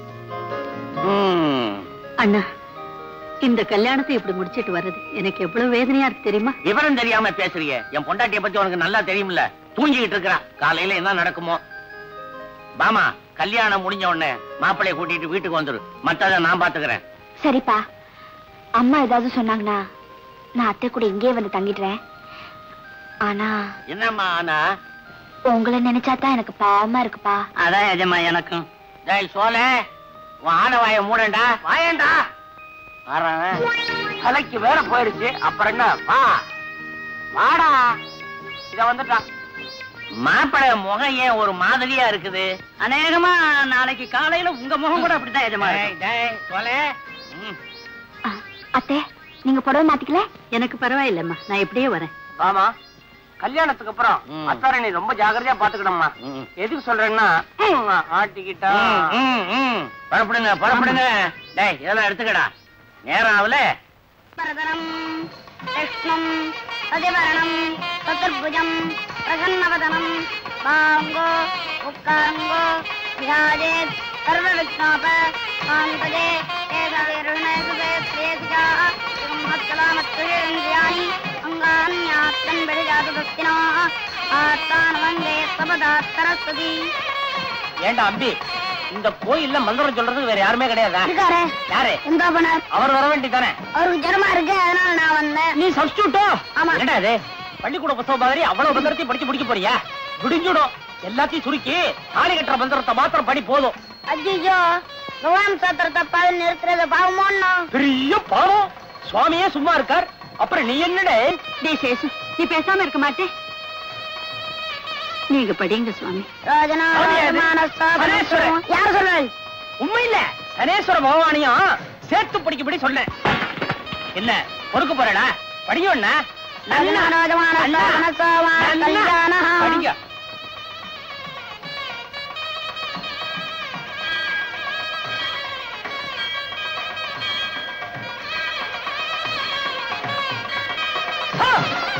ம் அண்ணா இந்த கல்யாணத்தை இப்படி முடிச்சிட்டு வர்றது எனக்கு எவ்வளவு வேதனையா இருக்கு தெரியுமா விவரம் தெரியாம பேசுறிய என் பொண்டாட்டிய பத்தி உனக்கு நல்லா தெரியும்ல தூங்கிட்டு இருக்கிறா காலையில என்ன நடக்குமோ பாமா கல்யாணம் முடிஞ்ச உடனே மாப்பிள்ளைய கூட்டிட்டு வீட்டுக்கு வந்துரு மத்தத நான் பாத்துக்கிறேன் சரிப்பா அம்மா ஏதாவது சொன்னாங்கன்னா நான் அத்தை கூட இங்கே வந்து தங்கிடுறேன் ஆனா என்னம்மா ஆனா உங்களை நினைச்சா தான் எனக்கு பாவமா இருக்குப்பா அதான் எஜமா எனக்கும் டேய் சோல உன் ஆன வாய மூடண்டா வாயண்டா வரேன் தலைக்கு வேற போயிடுச்சு அப்புறம் என்ன வா வாடா இத வந்துட்டான் மாப்பிளை முகம் ஏன் ஒரு மாதிரியா இருக்குது அநேகமா நாளைக்கு காலையில உங்க முகம் கூட அப்படித்தான் எஜமா டேய், டேய், சோல ம், அத்தை நீங்க புடவை மாத்திக்கல எனக்கு பரவாயில்லம்மா நான் எப்படியே வரேன் வாமா கல்யாணத்துக்கு அப்புறம் ம். அத்தாரை நீ ரொம்ப ஜாக்கிரதையா பாத்துக்கணும்மா ம். எதுக்கு சொல்றேன்னா ம், ஆட்டிக்கிட்டா ம், ம், ம். புறப்படுங்க புறப்படுங்க டேய் இதெல்லாம் எடுத்துக்கடா நேரம் ஆகல பரதரம் கிருஷ்ணம் அதிவரணம் சதுர்புஜம் பிரசன்னவதனம் பாங்கோ உட்காங்கோ விராஜேத் சர்வவிக்னோப காந்ததே ஏதவிருணேசுவேத்ரேசிகாமத்கலாமத்குழிரந்தியானி அங்கான்யாத்தன் பெரிஜாது பக்தினோ ஆத்தான் வந்தே சபதாத்தரஸ்துதி ஏண்டா அம்பி இந்த கோயில்ல மந்திரம் சொல்றதுக்கு வேற யாருமே கிடையாதா இருக்காரே யாரு எங்க போனார் அவர் வர வேண்டியதானே அவருக்கு ஜனமா இருக்கு அதனால நான் வந்தேன் நீ சப்ஸ்டியூட்டோ ஆமா. என்னடா இது பள்ளிக்கூட புத்தகம் மாதிரி அவ்வளவு மந்திரத்தையும் படிச்சு முடிக்க போறியா விடிஞ்சுடும் எல்லாத்தையும் சுருக்கி தாலி கட்டுற மந்திரத்தை மாத்திரம் படி போதும் அஜிஜோ பகவான் சாத்திரத்தை பாதி நிறுத்துறது பாவமோன்னு பெரிய பாவம் சுவாமியே சும்மா இருக்கார் அப்புறம் நீ என்னடே டே சேசு நீ பேசாம இருக்க மாட்டே நீங்க படிங்க சுவாமி சனேஸ்வரன். யார் சொல்றாள் உண்மை இல்ல சனேஸ்வர பகவானையும் சேர்த்து படிக்கப்படி சொன்னேன் என்ன பொறுக்க போறடா படிக்க வேணா நல்லா ராஜமானஸ்தான நல்லா. சோமான நல்லா. கல்யாணா. படிங்க ஆ!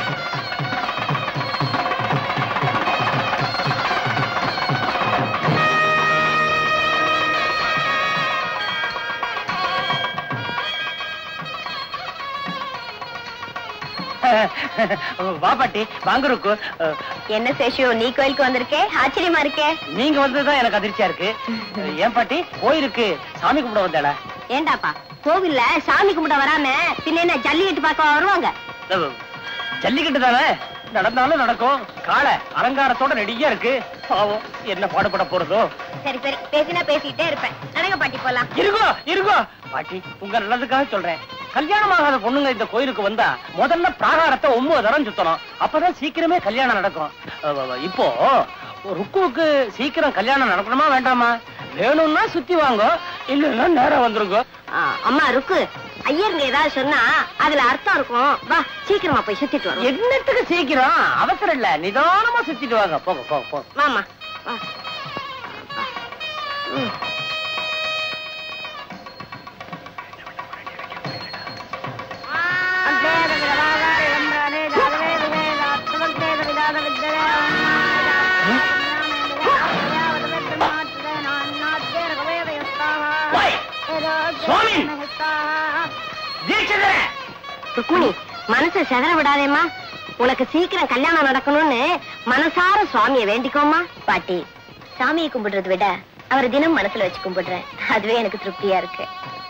வா பாட்டி வாங்க ருக்கு என்ன சேஷு நீ கோயிலுக்கு வந்திருக்கே ஆச்சரியமா இருக்கே நீங்க வந்ததுதான் எனக்கு அதிர்ச்சியா இருக்கு ஏன் பாட்டி கோயிலுக்கு சாமி கும்பிட வந்தாளா ஏண்டாப்பா கோவில்ல சாமி கும்பிட வராம பின்ன என்ன ஜல்லிக்கட்டு பார்க்க வருவாங்க ஜல்லிக்கட்டு தானே நடந்தாலும் நடக்கும் காளை அலங்காரத்தோட ரெடியா இருக்கு பாவம் என்ன பாடுபட போறதோ சரி சரி பேசினா பேசிட்டே இருப்பேன் நடங்க பாட்டி போலாம் இருக்கோ இருக்கோ பாட்டி உங்க நல்லதுக்காக சொல்றேன் கல்யாணம் ஆகாத பொண்ணுங்க இந்த கோயிலுக்கு வந்தா முதல்ல பிராகாரத்தை ஒன்பது தரம் சுத்தணும் அப்பதான் சீக்கிரமே கல்யாணம் நடக்கும் அவ- அவ- இப்போ ருக்குவுக்கு சீக்கிரம் கல்யாணம் நடக்கணுமா வேண்டாமா வேணும்னா சுத்தி வாங்க இல்லைன்னா நேரம் வந்துருங்க ஆ, அம்மா ருக்கு ஐயருங்க ஏதாவது சொன்னா அதுல அர்த்தம் இருக்கும் வா சீக்கிரமா போய் சுத்திட்டு வரும் என்னத்துக்கு சீக்கிரம் அவசரம் இல்ல நிதானமா சுத்திட்டு வாங்க போங்க போங்க போங்க மாமா வா ம். வாய். சுவாமி. தீட்சிதரே ருக்மிணி மனசை செதற விடாதேம்மா உனக்கு சீக்கிரம் கல்யாணம் நடக்கணும்னு மனசார சுவாமியை வேண்டிக்கோமா பாட்டி சாமியை கும்பிடுறதை விட அவரை தினம் மனசுல வச்சு கும்பிடுறேன் அதுவே எனக்கு திருப்தியா இருக்கு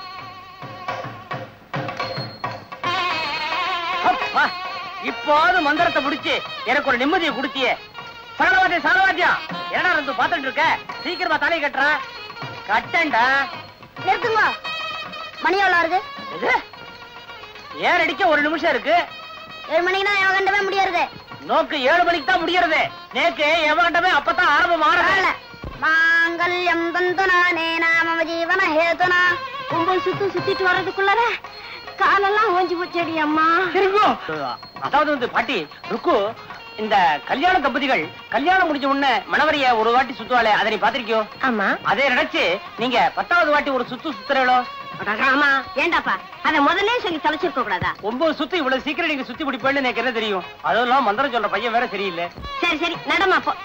அப்பா, இப்போது மந்திரத்தை முடிச்சு எனக்கு ஒரு நிம்மதியை கொடுத்தியே சரவாத்தியம் சரவாத்தியம் என்னடா இருந்து பாத்துட்டு இருக்க சீக்கிரமா தலையை கட்டுறா கட்டண்டா நிறுத்துங்க மணி எவ்வளவு வருது இது ஏன் அடிக்க ஒரு நிமிஷம் இருக்கு ஏழு மணிக்கு தான் கண்டவே முடியாது நோக்கு ஏழு மணிக்கு தான் முடியறது நேக்கு எவன்டமே அப்பதான் ஆரம்பம் ஆரம்ப மாங்கல்யம் தந்து நானே நாம ஜீவன ஹேதுனா கும்பல் சுத்து சுத்திட்டு வர்றதுக்குள்ளர காலெல்லாம் ஓஞ்சி போச்சடி அம்மா அதாவது வந்து பாட்டி ருக்கு இந்த கல்யாண தம்பதிகள் கல்யாணம் முடிஞ்ச உடனே மணவரைய ஒரு வாட்டி சுத்துவாளே அதை நீ பாத்திருக்கியோ ஆமா அதை நினைச்சு நீங்க பத்தாவது வாட்டி ஒரு சுத்து சுத்துறீங்களோ ஆமா ஏண்டாப்பா அத முதல்ல சொல்லி தொலைச்சிருக்க கூடாதா ஒன்பது சுத்து இவ்வளவு சீக்கிரம் நீங்க சுத்தி முடிப்பேன்னு எனக்கு என்ன தெரியும் அதெல்லாம் மந்திரம் சொல்ற பையன் வேற சரியில்லை சரி சரி நடமா போ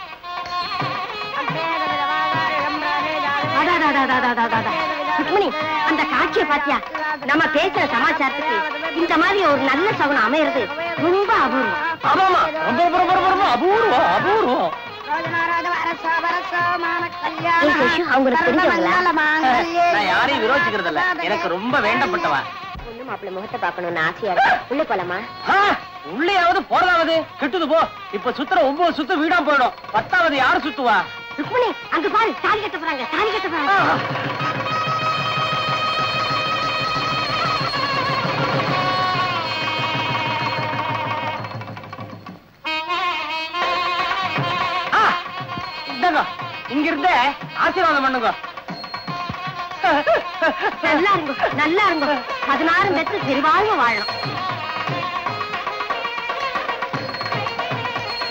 அடாடாடாடாடாடாடா. ருக்மிணி அந்த காட்சியை பாத்தியா நம்ம பேசுற சமாச்சாரத்துக்கு இந்த மாதிரி ஒரு நல்ல சகுனம் அமையிறது ரொம்ப அபூர்வம் ஆமாமா ரொம்ப ரொம்ப ரொம்ப ரொம்ப அபூர்வம் அபூர்வம் ஏய் சேஷு, அவங்களுக்கு தெரிஞ்சவங்களா நான் யாரையும் விரோதிக்கிறது இல்ல எனக்கு ரொம்ப வேண்டப்பட்டவா பொண்ணு மாப்பிள்ளை முகத்தை பார்க்கணும்னு ஆசையா இருக்கு உள்ள போலாமா ஆ, உள்ளேயாவது போறதாவது கிட்டுது போ இப்ப சுத்துற ஒன்பது சுத்து வீடா போயிடும் பத்தாவது யாரு சுத்துவா ருக்மிணி அங்க பாரு தாலி கட்ட போறாங்க தாலி கட்ட போறாங்க ஆ, இந்தாங்க இங்க இருந்தே ஆசீர்வாதம் பண்ணுங்க நல்லா இருங்க நல்லா இருங்க பதினாறு பெற்று பெருவாழ்வு வாழணும்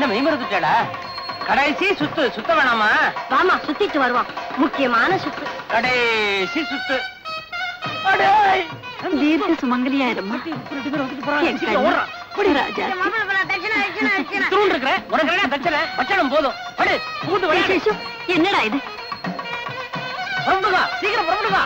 என்ன மெய்மறந்துட்டேடா கடைசி சுத்து சுத்த வேணாமா வாமா சுத்திட்டு வருவோம் முக்கியமான சுத்து கடைசி சுத்து அடே தீர்க்க சுமங்கலியா இருமா என் கண்ணு. ராஜா தூண் இருக்கிற உனக்கு என்ன பிரச்சனை வச்சனம் போதும் படு கூட்டு விளையாடு சேஷு, என்னடா இது புறப்படுங்க சீக்கிரம் புறப்படுங்க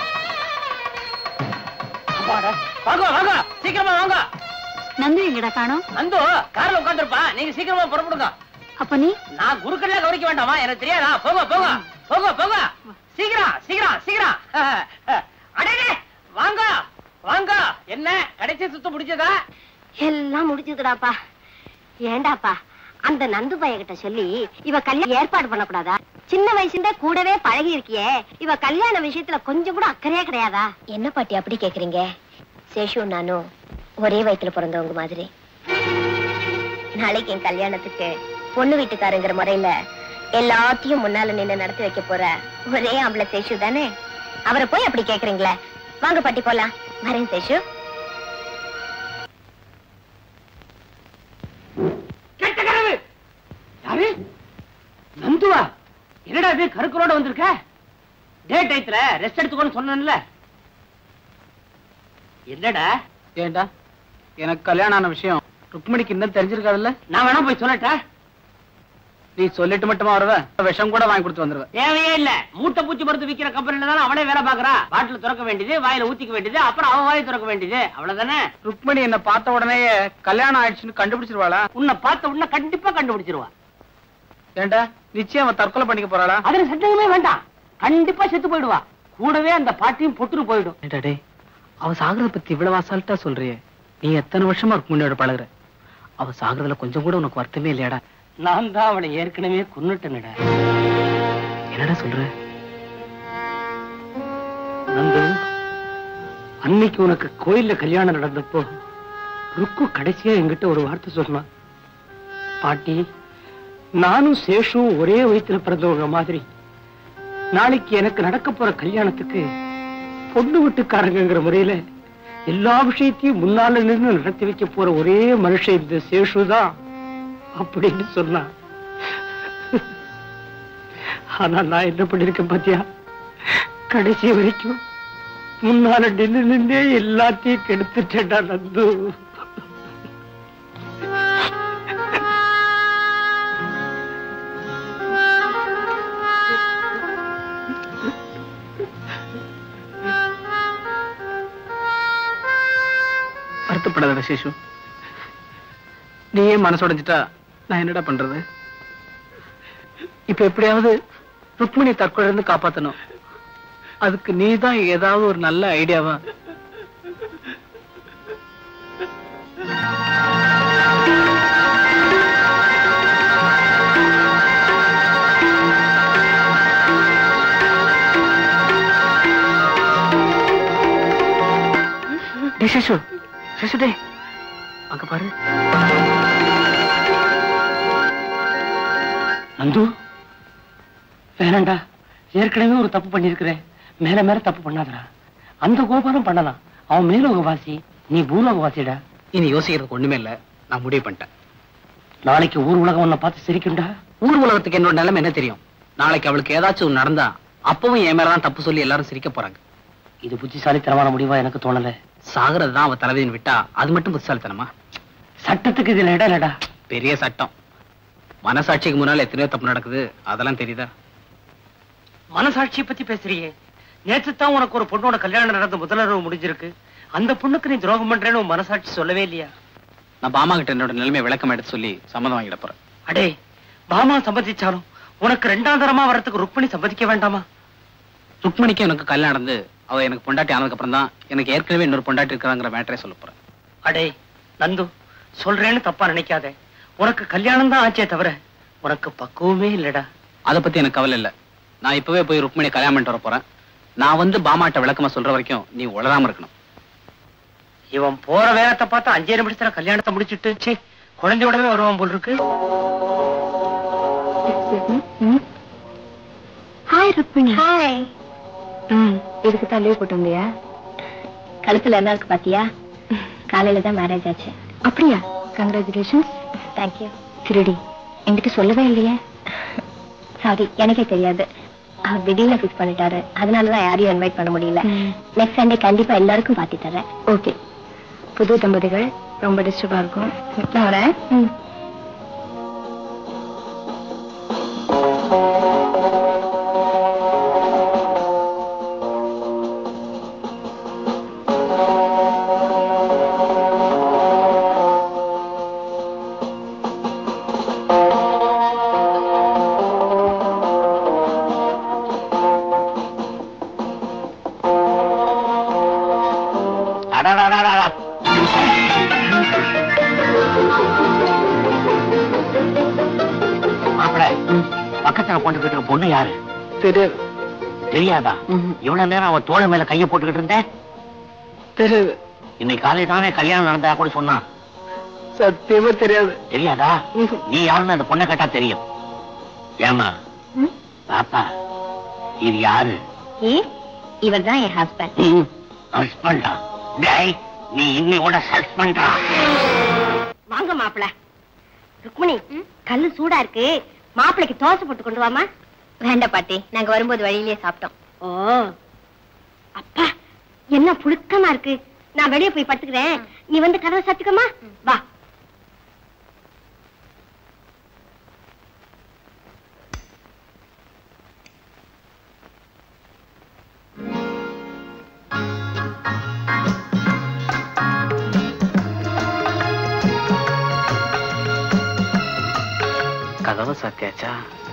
அப்பாடா, வாங்க வாங்க சீக்கிரமா வாங்க நந்து எங்கடா காணோம் நந்து கார்ல உட்காந்துருப்பா நீங்க சீக்கிரமா புறப்படுங்க அப்ப நீ நான் குருக்கள்ல கவனிக்க வேண்டாமா எனக்கு தெரியாதா போங்க போங்க போங்க போங்க சீக்கிரம் சீக்கிரம் சீக்கிரம் அடே வாங்க வாங்க என்ன கடைசி சுத்து முடிஞ்சதா எல்லாம் முடிஞ்சதுடாப்பா ஏண்டாப்பா அந்த நந்து பையகிட்ட சொல்லி இவ கல்யாணம் ஏற்பாடு பண்ணக்கூடாதா சின்ன வயசுல கூடவே பழகி இருக்கியே இவ கல்யாண விஷயத்துல கொஞ்சம் கூட அக்கறையே கிடையாதா என்ன பாட்டி அப்படி கேக்குறீங்க சேஷு நானும் ஒரே வயித்துல பிறந்தவங்க மாதிரி நாளைக்கு என் கல்யாணத்துக்கு பொண்ணு வீட்டுக்காரங்கிற முறையில எல்லாத்தையும் முன்னால நின்னு நடத்தி வைக்க போற ஒரே ஆம்பளை சேஷு தானே அவரை போய் அப்படி கேக்குறீங்களே வாங்க பாட்டி போலாம் வரேன் சேஷு கெட்ட கனவு யாரு நந்துவா என்னடா இது கருக்கரோட வந்திருக்க டே டயத்துல ரெஸ்ட் எடுத்துக்கோன்னு சொன்னேன்ல என்னடா ஏண்டா எனக்கு கல்யாணம் ஆன விஷயம் ருக்மிணிக்கு இன்னும் தெரிஞ்சிருக்காதுல்ல நான் வேணா போய் சொல்லட்டா நீ சொல்லிட்டு மட்டுமா வருவ விஷம் கூட வாங்கி கொடுத்து வந்துருவ தேவையே இல்ல மூட்டை பூச்சி மருந்து விக்கிற கம்பெனில தானே அவளே வேலை பாக்குறா பாட்டில் திறக்க வேண்டியது வாயில ஊத்திக்க வேண்டியது அப்புறம் அவ வாயை திறக்க வேண்டியது அவ்வளவுதானே ருக்மிணி என்ன பார்த்த உடனே கல்யாணம் ஆயிடுச்சுன்னு கண்டுபிடிச்சிருவாளா உன்னை பார்த்த உடனே கண்டிப்பா கண்டுபிடிச்சிருவா ஏண்டா நிச்சயம் அவன் தற்கொலை பண்ணிக்க போறாளா அதுல சந்தேகமே வேண்டாம் கண்டிப்பா செத்து போயிடுவா கூடவே அந்த பாட்டியும் பொட்டுன்னு போயிடும் ஏண்டா டேய் அவ சாகிறத பத்தி இவ்வளவு அசால்ட்டா சொல்றியே நீ எத்தனை வருஷமா ருக்மிணியோட பழகுற அவ சாகிறதுல கொஞ்சம் கூட உனக்கு வருத்தமே இல்லையாடா நான் தான் அவளை ஏற்கனவே கொன்னுட்டேன்டா என்னடா சொல்ற நந்து அன்னைக்கு உனக்கு கோயில்ல கல்யாணம் நடந்தப்போ ருக்கு கடைசியா என்கிட்ட ஒரு வார்த்தை சொன்னான் பாட்டி நானும் சேஷும் ஒரே வயித்துல பிறந்தவங்க மாதிரி நாளைக்கு எனக்கு நடக்க போற கல்யாணத்துக்கு பொண்ணு வீட்டுக்காரங்கிற முறையில எல்லா விஷயத்தையும் முன்னால நின்று நடத்தி வைக்க போற ஒரே மனுஷன் இந்த சேஷு தான் அப்படின்னு சொன்னான் ஆனா நான் என்ன பண்ணிருக்கேன் பாத்தியா கடைசி வரைக்கும் முன்னால நின்னு நின்னே எல்லாத்தையும் கெடுத்துட்டேன்டா நந்து வருத்தப்படாத சேஷு நீயே மனசு உடைஞ்சிட்டா நான் என்னடா பண்றது இப்ப எப்படியாவது ருக்மிணி தற்கொலை இருந்து காப்பாத்தணும் அதுக்கு நீ தான் ஏதாவது ஒரு நல்ல ஐடியாவா டேய் சேஷு சேஷு டே அங்க பாரு நந்து வேணாண்டா ஏற்கனவே ஒரு தப்பு பண்ணிருக்கிறேன் மேல மேல தப்பு பண்ணாதடா அந்த கோபாலம் பண்ணலாம் அவன் மேலோகவாசி நீ பூலோகவாசிடா இனி யோசிக்கிறதுக்கு ஒண்ணுமே இல்ல நான் முடிவு பண்ணிட்டேன் நாளைக்கு ஊர் உலகம் உன்னை பார்த்து சிரிக்கும்டா ஊர் உலகத்துக்கு என்னோட நிலைமை என்ன தெரியும் நாளைக்கு அவளுக்கு ஏதாச்சும் ஒண்ணு நடந்தா அப்பவும் என் மேலதான் தப்பு சொல்லி எல்லாரும் சிரிக்க போறாங்க இது புத்திசாலித்தனமான முடிவா எனக்கு தோணல சாகிறது தான் அவ தலைவின்னு விட்டா அது மட்டும் புத்திசாலித்தனமா சட்டத்துக்கு இதுல இடம் இல்லடா பெரிய சட்டம் மனசாட்சிக்கு முன்னால எத்தனையோ தப்பு நடக்குது அதெல்லாம் தெரியுதா மனசாட்சியை பத்தி பேசுறியே நேத்து தான் உனக்கு ஒரு பொண்ணோட கல்யாணம் நடந்த முதலரவு முடிஞ்சிருக்கு அந்த பொண்ணுக்கு நீ துரோகம் பண்றேன்னு உன் மனசாட்சி சொல்லவே இல்லையா நான் பாமா கிட்ட என்னோட நிலைமை விளக்கம் எடுத்து சொல்லி சம்மதம் வாங்கிட போறேன் அடே பாமா சம்மதிச்சாலும் உனக்கு ரெண்டாம் தரமா வரத்துக்கு ருக்மிணி சம்மதிக்க வேண்டாமா ருக்மணிக்கு எனக்கு கல்யாணம் நடந்து அவ எனக்கு பொண்டாட்டி ஆனதுக்கு அப்புறம் தான் எனக்கு ஏற்கனவே இன்னொரு பொண்டாட்டி இருக்கிறாங்கிற மேட்டரே சொல்ல போறேன் அடே நந்து சொல்றேன்னு தப்பா நினைக்காத உனக்கு கல்யாணம் தான் ஆச்சே தவிர உனக்கு பக்குவமே இல்லடா அதை பத்தி எனக்கு கவலை இல்ல நான் இப்பவே போய் ருக்மணி கல்யாணம் பண்ணிட்டு வர போறேன் நான் வந்து பாமாட்ட விளக்கமா சொல்ற வரைக்கும் நீ உளராம இருக்கணும் இவன் போற வேகத்தை பார்த்தா அஞ்சே நிமிஷத்துல கல்யாணத்தை முடிச்சிட்டு சே குழந்தையோடவே வருவான் போல் இருக்கு ஹாய் ருக்மிணி ஹாய் ம் இதுக்கு தான் லீவ் போட்டு வந்தியா கழுத்துல என்ன இருக்கு பாத்தியா காலையில தான் மேரேஜ் ஆச்சு அப்படியா கங்க்ராச்சுலேஷன்ஸ் தேங்க்யூ திருடி என்கிட்ட சொல்லவே இல்லையே சாரி எனக்கே தெரியாது அவர் திடீர்னு ஃபிக்ஸ் பண்ணிட்டாரு அதனாலதான் யாரையும் இன்வைட் பண்ண முடியல நெக்ஸ்ட் சண்டே கண்டிப்பா எல்லாருக்கும் பார்ட்டி தரேன் ஓகே புது தம்பதிகள் ரொம்ப டிஸ்டர்பா இருக்கும் நான் வரேன் ம். அடடடடடா. மாப்பிள பக்கத்துல கொண்டுகிட்டு இருக்க பொண்ணு யாரு தெரியாது தெரியாதா இவ்வளவு நேரம் அவன் தோழ மேல கைய போட்டுக்கிட்டு இருந்த தெரியாது இன்னைக்கு காலை தானே கல்யாணம் நடந்தா கூட சொன்னான் சத்தியமா தெரியாது தெரியாதா நீ யாருன்னு அந்த பொண்ணை கேட்டா தெரியும் ஏமா பாப்பா இது யாரு ஏ இவர் தான் என் ஹஸ்பண்ட் ஹஸ்பண்டா டேய் நீ இன்னையோட சஸ்பெண்டா வாங்க மாப்பிள ருக்மிணி கல்லு சூடா இருக்கு மாப்பிளைக்கு தோசை போட்டு கொண்டு வாமா வேண்டாம் பாட்டி நாங்க வரும்போது வழியிலேயே சாப்பிட்டோம் ஓ அப்பா என்ன புழுக்கமா இருக்கு நான் வெளியே போய் படுத்துக்கிறேன் நீ வந்து கதவை சாத்திக்கமா வா கதவை சாத்தியாச்சா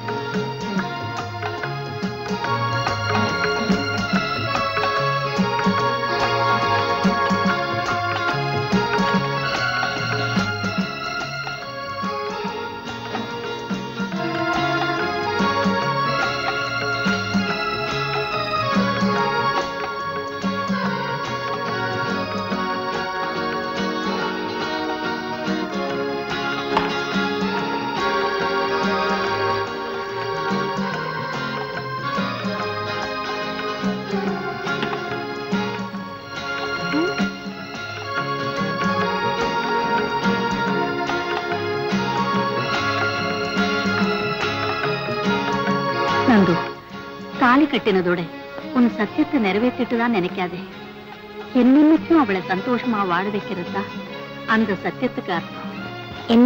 நந்து தாலி கட்டினதோட உன் சத்தியத்தை நிறைவேற்றிட்டு தான் நினைக்காதே என்னென்னைக்கும் அவளை சந்தோஷமா வாழ வைக்கிறது தான் அந்த சத்தியத்துக்கு அர்த்தம் என்ன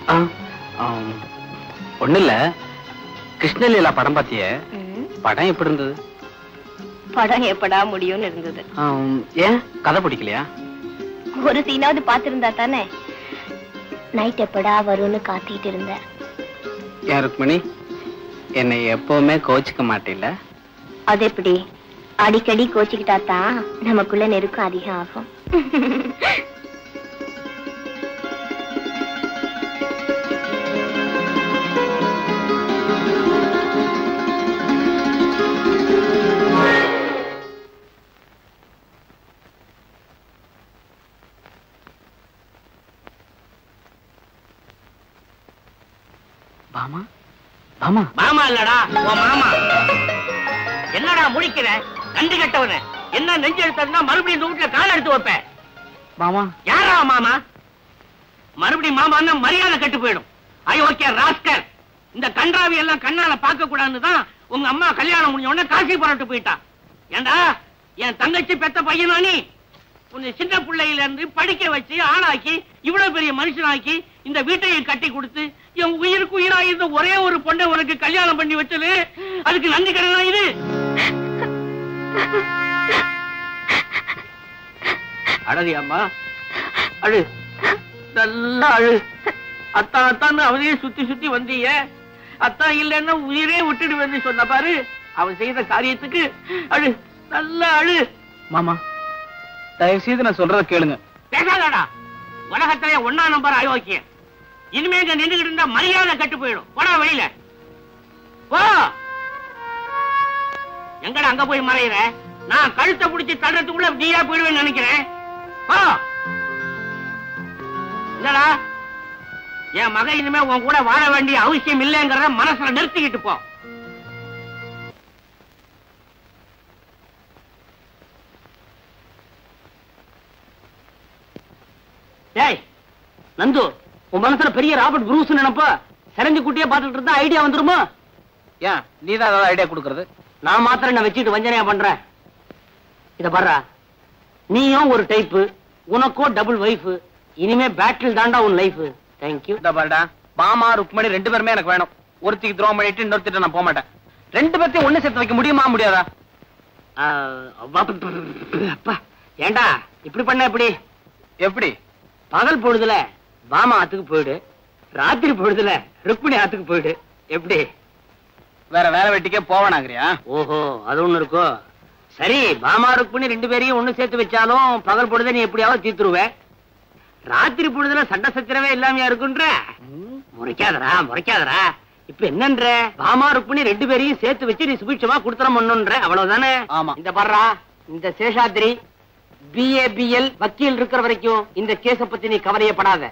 ஒண்ணு இல்ல கிருஷ்ணலீலா படம் பாத்திய படம் எப்படி இருந்தது படம் எப்படா முடியும்னு இருந்தது ஆம், ஏன் கதை பிடிக்கலையா ஒரு சீனாவது பாத்திருந்தா தானே நைட் எப்படா வரும்னு காத்திட்டு இருந்தேன் ஏன் ருக்மணி என்னை எப்பவுமே கோச்சிக்க மாட்டேல அது எப்படி அடிக்கடி கோச்சிக்கிட்டா தான் நமக்குள்ள நெருக்கம் அதிகம் ஆகும் பாமா பாமா மாமா இல்லடா உன் மாமா என்னடா முடிக்கிற கண்டு கட்டவன என்ன நெஞ்சு எடுத்ததுன்னா மறுபடியும் இந்த வீட்டுல கால் எடுத்து வைப்பேன் மாமா யாரா மாமா மறுபடியும் மாமான்னா மரியாதை கெட்டு போயிடும் அயோக்கிய ராஸ்கர் இந்த கன்றாவி எல்லாம் கண்ணால பார்க்க கூடாதுன்னு தான் உங்க அம்மா கல்யாணம் முடிஞ்ச உடனே காசி புறட்டு போயிட்டா ஏண்டா என் தங்கச்சி பெத்த பையனா நீ உன்னை சின்ன பிள்ளையில இருந்து படிக்க வச்சு ஆளாக்கி இவ்வளவு பெரிய மனுஷனாக்கி இந்த வீட்டையும் கட்டி கொடுத்து என் உயிருக்கு உயிரா இருந்த ஒரே ஒரு பொண்ணை உனக்கு கல்யாணம் பண்ணி வச்சது அதுக்கு நன்றி கடனா இது அழகு அம்மா அழு நல்லா அழு அத்தா அத்தான்னு அவனையே சுத்தி சுத்தி வந்தீங்க அத்தா இல்லைன்னா உயிரே விட்டுடுவேன்னு சொன்ன பாரு அவன் செய்த காரியத்துக்கு அழு நல்லா அழு மாமா தயவு செய்து நான் சொல்றத கேளுங்க பேசாதடா உலகத்திலே ஒன்னா நம்பர் அயோக்கியம் இனிமே இங்க நின்றுகிட்டு இருந்தா மரியாதை கட்டு போயிடும் போடா வெளியில போ எங்கடா அங்க போய் மறையிற நான் கழுத்தை பிடிச்சி தள்ளுறதுக்குள்ள நீயா போயிடுவேன்னு நினைக்கிறேன் போ என்னடா என் மகன் இனிமே உன் கூட வாழ வேண்டிய அவசியம் இல்லைங்கிறத மனசுல நிறுத்திக்கிட்டு போ டேய் நந்து உன் மனசுல பெரிய ராபர்ட் புரூஸ் நினைப்ப செரஞ்சு குட்டியே பார்த்துட்டு இருந்தா ஐடியா வந்துருமா ஏன் நீ தான் ஏதாவது ஐடியா கொடுக்கறது நான் மாத்திரம் என்ன வச்சுட்டு வஞ்சனையா பண்றேன் இத பாரு நீயும் ஒரு டைப்பு உனக்கோ டபுள் வைஃப் இனிமே பேட்டில் தாண்டா உன் லைஃப் தேங்க்யூ இந்த பாருடா மாமா ருக்மணி ரெண்டு பேருமே எனக்கு வேணும் ஒருத்திக்கு துரோகம் பண்ணிட்டு இன்னொருத்திட்ட நான் போக மாட்டேன் ரெண்டு பேர்த்தையும் ஒண்ணு சேர்த்து வைக்க முடியுமா முடியாதா அப்பா ஏண்டா இப்படி பண்ண எப்படி எப்படி பகல் பொழுதுல பாமா ஆத்துக்கு போயிடு ராத்திரி பொழுதுல ருக்மிணி ஆத்துக்கு போயிடு எப்படி வேற வேலை வெட்டிக்கே போவேனாங்கிறியா ஓஹோ அது ஒண்ணு இருக்கோ சரி பாமா ருக்மிணி ரெண்டு பேரையும் ஒண்ணு சேர்த்து வச்சாலும் பகல் பொழுத நீ எப்படியாவது தீத்துருவ ராத்திரி பொழுதுல சண்டை சச்சரவே இல்லாமையா இருக்குன்ற முறைக்காதடா முறைக்காதடா இப்ப என்னன்ற பாமா ருக்மிணி ரெண்டு பேரையும் சேர்த்து வச்சு நீ சுபிட்சமா குடுத்தரம் பண்ணுன்ற அவ்வளவுதானே ஆமா. இந்த பர்றா இந்த சேஷாத்ரி பிஏபிஎல் வக்கீல் இருக்கிற வரைக்கும் இந்த கேஸ பத்தி நீ கவலையப்படாத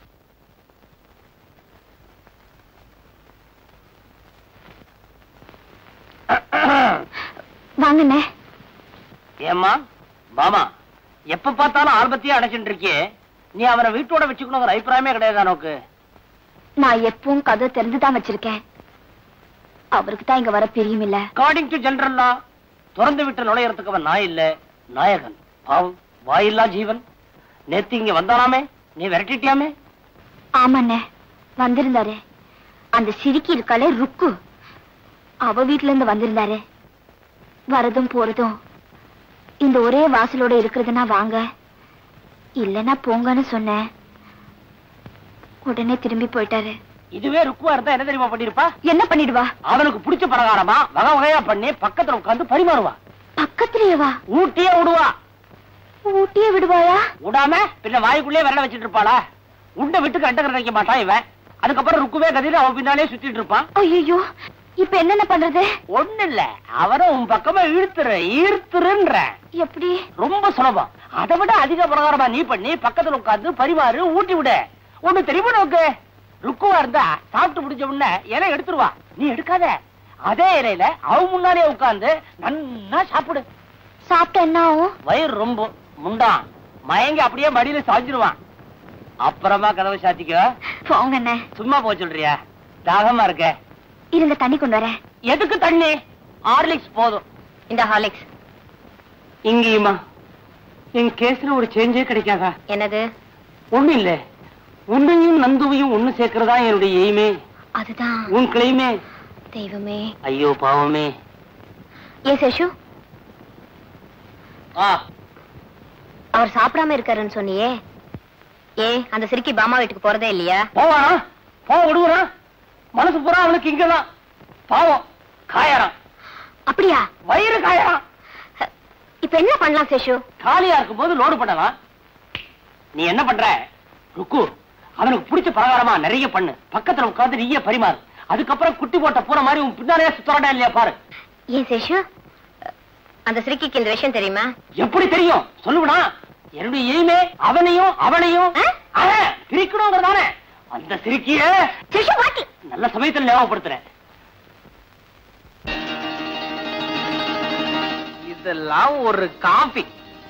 வாங்கண்ணே ஏம்மா பாமா எப்ப பார்த்தாலும் ஆல்பத்தையே அடைச்சிட்டு இருக்கியே நீ அவனை வீட்டோட வச்சுக்கணுங்கிற அபிப்பிராயமே கிடையாது நோக்கு நான் எப்பவும் கதை திறந்துதான் வச்சிருக்கேன் அவருக்கு தான் இங்க வர பிரியம் இல்ல அக்கார்டிங் டு ஜெனரல் லா திறந்து விட்டு நுழையறதுக்கு அவன் நாய் இல்ல நாயகன் பாவம் வாயில்லா ஜீவன் நேத்து இங்க வந்தானாமே நீ விரட்டிட்டியாமே ஆமாண்ணே வந்திருந்தாரு அந்த சிரிக்கி இருக்காளே ருக்கு அவ வீட்ல இருந்து வந்திருந்தாரு வரதும் போறதும் இந்த ஒரே வாசலோட இருக்கிறதுனா வாங்க இல்லைன்னா போங்கன்னு சொன்னேன் உடனே திரும்பி போயிட்டாரு இதுவே ருக்குவா இருந்தா என்ன தெரியுமா பண்ணிருப்பா என்ன பண்ணிடுவா அவனுக்கு பிடிச்ச பிரகாரமா வகை வகையா பண்ணி பக்கத்துல உட்கார்ந்து பரிமாறுவா பக்கத்திலேயேவா ஊட்டியே விடுவா ஊட்டியே விடுவாயா விடாம பின்ன வாய்க்குள்ளே விரல வச்சிட்டு இருப்பாளா உண்ட விட்டுக்கு அட்டகர வைக்க மாட்டான் இவன் அதுக்கப்புறம் ருக்குவே கதிர அவன் பின்னாலே சுத்திட்டு இருப்பான் ஐயோ இப்ப என்னென்ன பண்றது ஒண்ணு இல்ல அவரை உன் பக்கமா இழுத்துரு ஈர்த்துருன்ற எப்படி ரொம்ப சுலபம் அதை விட அதிக பிரகாரமா நீ பண்ணி பக்கத்துல உட்கார்ந்து பரிமாறு ஊட்டி விட ஒண்ணு தெரியுமா நோக்கு ருக்குவா இருந்தா சாப்பிட்டு முடிஞ்ச உடனே இலை எடுத்துருவா நீ எடுக்காத அதே இலையில அவ முன்னாலே உட்கார்ந்து நன்னா சாப்பிடு சாப்பிட்டா என்ன ஆகும் வயிறு ரொம்ப முண்டான் மயங்கி அப்படியே மடியில சாஞ்சிருவான் அப்புறமா கதவை சாத்திக்கோ போங்கண்ணே சும்மா போக சொல்றியா தாகமா இருக்க இருங்க தண்ணி கொண்டு வரேன் எதுக்கு தண்ணி ஹார்லிக்ஸ் போதும் இந்த ஹாலிக்ஸ் இங்கேயுமா என் கேஸ்ல ஒரு சேஞ்சே கிடைக்காதா என்னது ஒண்ணு இல்ல உன்னையும் நந்துவையும் ஒண்ணு சேர்க்கறதா என்னுடைய எய்மே அதுதான் உன் கிளைமே தெய்வமே ஐயோ பாவமே ஏ சேஷு ஆ அவர் சாப்பிடாம இருக்காருன்னு சொன்னியே ஏ அந்த சிரிக்கி பாமா வீட்டுக்கு போறதே இல்லையா போவானா போ விடுவானா மனசு பூரா அவனுக்கு இங்கதான் பாவம் காயறான் அப்படியா வயிறு காயறான் இப்ப என்ன பண்ணலாம் சேஷு காலியா இருக்கும் போது லோடு பண்ணலாம் நீ என்ன பண்ற ருக்கு அவனுக்கு பிடிச்ச பிரகாரமா நிறைய பண்ணு பக்கத்துல உட்கார்ந்து நீயே பரிமாறு அதுக்கப்புறம் குட்டி போட்ட பூனை மாதிரி உன் பின்னாலே சுத்தரடா இல்லையா பாரு ஏன் சேஷு அந்த சிரிக்கிக்கு இந்த விஷயம் தெரியுமா எப்படி தெரியும் சொல்லுவனா என்னுடைய எய்மே அவனையும் அவனையும் ஆ? பிரிக்கணுங்கிறதானே அந்த சிரிக்கிய சேஷு வாட்டி நல்ல சமயத்துல ஞாபகப்படுத்துறேன் இதெல்லாம் ஒரு காபி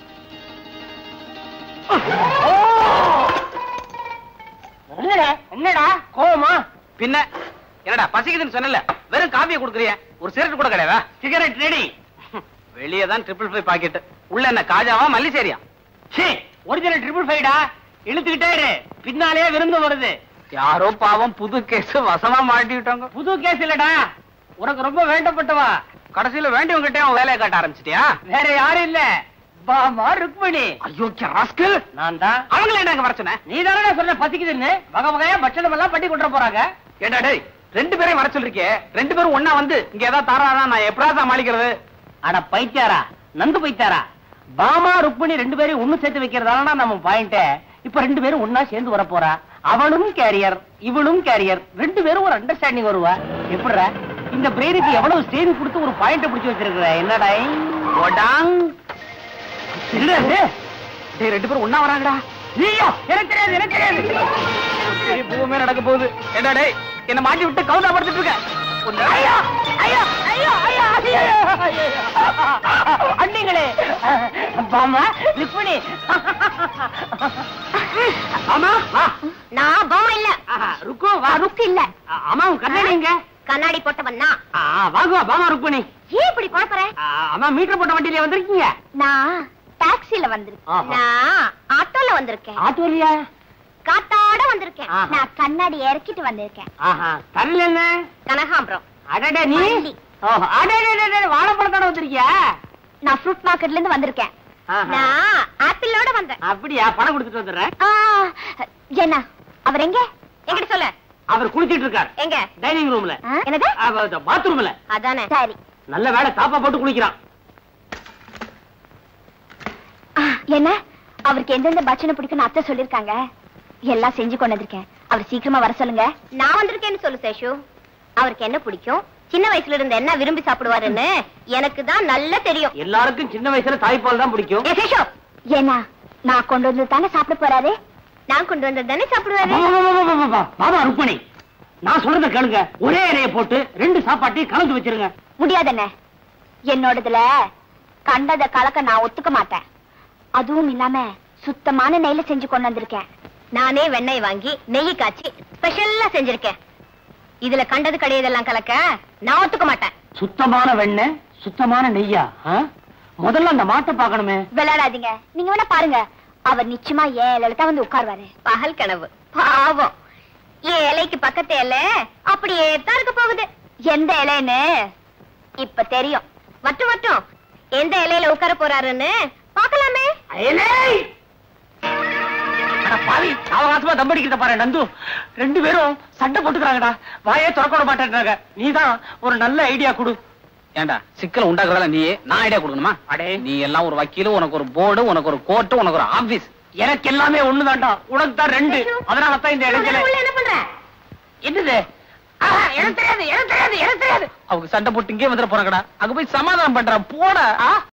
என்னடா என்னடா கோவமா பின்ன என்னடா பசிக்குதுன்னு சொன்னல வெறும் காபியை கொடுக்குறிய ஒரு சிகரெட் கூட கிடையாதா சிகரெட் ரெடி வெளியே தான் ட்ரிபிள் ஃபைவ் பாக்கெட் உள்ள என்ன காஜாவா மல்லிசேரியா சே ஒரிஜினல் ட்ரிபிள் ஃபைடா இழுத்துக்கிட்டே இரு பின்னாலே விருந்து வருது யாரோ பாவம் புது கேஸ் வசமா மாட்டிக்கிட்டாங்க புது கேஸ் இல்லடா உனக்கு ரொம்ப வேண்டப்பட்டவா கடைசியில வேண்டியவங்கிட்டே அவன் வேலையை காட்ட ஆரம்பிச்சிட்டியா வேற யாரும் இல்ல பாமா ருக்மணி ஐயோ ராஸ்கல் நான் தான் அவங்கள என்ன அங்க வர சொன்ன நீ தானே சொன்ன பசிக்குதுன்னு வகை வகையா பட்சணம் எல்லாம் பண்ணி கொண்டு போறாங்க ஏண்டா டேய் ரெண்டு பேரையும் வர சொல்லிருக்கே ரெண்டு பேரும் ஒண்ணா வந்து இங்க ஏதாவது தாராதான் நான் எப்படா சமாளிக்கிறது அட பைத்தியாரா நந்து பைத்தியாரா பாமா ருக்மணி ரெண்டு பேரையும் ஒண்ணு சேர்த்து வைக்கிறதால நம்ம பாயிண்ட் இப்ப ரெண்டு பேரும் ஒண்ணா சேர்ந்து வர போறா அவளும் கேரியர் இவளும் கேரியர் ரெண்டு பேரும் ஒரு அண்டர்ஸ்டாண்டிங் வருவா எப்படிடா இந்த பிரெயினுக்கு எவ்வளவு ஸ்டேரிங் கொடுத்து ஒரு பாயிண்ட் பிடிச்சு வச்சிருக்கிற என்னடா ஓடாங் என்னடா இது? டேய் ரெண்டு பேரும் ஒண்ணா வராங்கடா ஐயோ, எனக்கு தெரியாது எனக்கு தெரியாது பெரிய பூமே நடக்க போகுது ஏண்டா டேய் என்ன மாட்டி விட்டு கவுதா படுத்துட்டு இருக்க உன்னை- ஐயோ ஐயோ ஐயோ ஐயோ ஐயோ ஐயோ அண்ணிங்களே பாமா ருக்மணி ஆமா வா நான் பாமா இல்ல ருக்கு வா ருக்கு இல்ல ஆ, அம்மா உன் கண்ணாடி எங்க கண்ணாடி போட்டவன் தான் ஆ, வாங்க வாமா ருக்மணி ஏன் இப்படி குழப்பற ஆ, அம்மா மீட்டர் போட்ட வண்டியில வந்திருக்கீங்க நான் டாக்ஸில வந்திருக்கேன் ஆஹா. நான் ஆட்டோல வந்திருக்கேன் ஆட்டோலியா காத்தாட வந்திருக்கேன் ஆஹா. நான் கண்ணாடி இறக்கிட்டு வந்திருக்கேன் ஆஹா தரல என்ன கனகாம்பரம் அடடே நீ வண்டி. ஓஹோ அடடே வாழைப்பழத்தோட வந்திருக்கியா நான் ஃப்ரூட் மார்க்கெட்ல இருந்து வந்திருக்கேன் ஆஹா. நான் ஆப்பிளோட வந்தேன் அப்படியா பணம் கொடுத்துட்டு வந்துடுறேன் ஆ, என்ன அவர் எங்க எங்கிட்ட சொல்ல அவர் குளிச்சிட்டு இருக்கார் எங்க டைனிங் ரூம்ல ஆ, என்னது பாத்ரூம்ல அதானே சரி நல்ல வேலை தாப்பா போட்டு குளிக்கிறான் ஆ, என்ன அவருக்கு எந்தெந்த பட்சணை பிடிக்கும்னு அத்தை சொல்லிருக்காங்க எல்லாம் செஞ்சு கொண்டு வந்திருக்கேன் அவர் சீக்கிரமா வர சொல்லுங்க நான் வந்திருக்கேன்னு சொல்லு சேஷு அவருக்கு என்ன பிடிக்கும் சின்ன வயசுல இருந்து என்ன விரும்பி சாப்பிடுவாருன்னு எனக்கு தான் நல்லா தெரியும் எல்லாருக்கும் சின்ன வயசுல தாய்ப்பால் தான் பிடிக்கும் ஏ சேஷு ஏன்னா நான் கொண்டு வந்து தானே சாப்பிட போறாரு நான் கொண்டு வந்தது தானே சாப்பிடுவாரு பாபா ருக்மணி நான் சொல்றத கேளுங்க ஒரே இலைய போட்டு ரெண்டு சாப்பாட்டையும் கலந்து வச்சிருங்க முடியாதுண்ணே என்னோடதுல கண்டத கலக்க நான் ஒத்துக்க மாட்டேன் அதுவும் இல்லாம சுத்தமான நெய்ல செஞ்சு கொண்டு வந்திருக்கேன் நானே வெண்ணெய் வாங்கி நெய் காய்ச்சி ஸ்பெஷல்லா செஞ்சிருக்கேன் இதுல கண்டது கிடையதெல்லாம் கலக்க நான் ஒத்துக்க மாட்டேன் சுத்தமான வெண்ணெய் சுத்தமான நெய்யா ஆ? முதல்ல அந்த மாட்டை பார்க்கணுமே விளையாடாதீங்க நீங்க வேணா பாருங்க அவர் நிச்சயமா ஏன் இலையில தான் வந்து உட்காருவாரு பகல் கனவு பாவம் என் இலைக்கு பக்கத்து இலை அப்படியே தான் இருக்க போகுது எந்த இலைன்னு இப்ப தெரியும் மட்டும் மட்டும் எந்த இலையில உட்கார போறாருன்னு பார்க்கலாமே அட பாவி அவகாசமா தம்படிக்கிறத பாரு நந்து ரெண்டு பேரும் சண்டை போட்டுக்கிறாங்கடா வாயே திறக்க விட மாட்டேன்றாங்க நீதான் ஒரு நல்ல ஐடியா கொடு ஏண்டா சிக்கல் உண்டாக்குறதால நீ நான் ஐடியா கொடுக்கணுமா அடே. நீ எல்லாம் ஒரு வக்கீல் உனக்கு ஒரு போர்டு உனக்கு ஒரு கோர்ட்டு உனக்கு ஒரு ஆபீஸ் எனக்கு எல்லாமே ஒண்ணுதான்டா உனக்கு தான் ரெண்டு அதனால தான் இந்த இடைஞ்சல உள்ள என்ன பண்ற என்னது ஆஹா, எனக்கு தெரியாது எனக்கு தெரியாது எனக்கு தெரியாது அவங்க சண்டை போட்டு இங்கே வந்துட போறாங்கடா அங்க போய் சமாதானம் பண்றா போடா ஆ,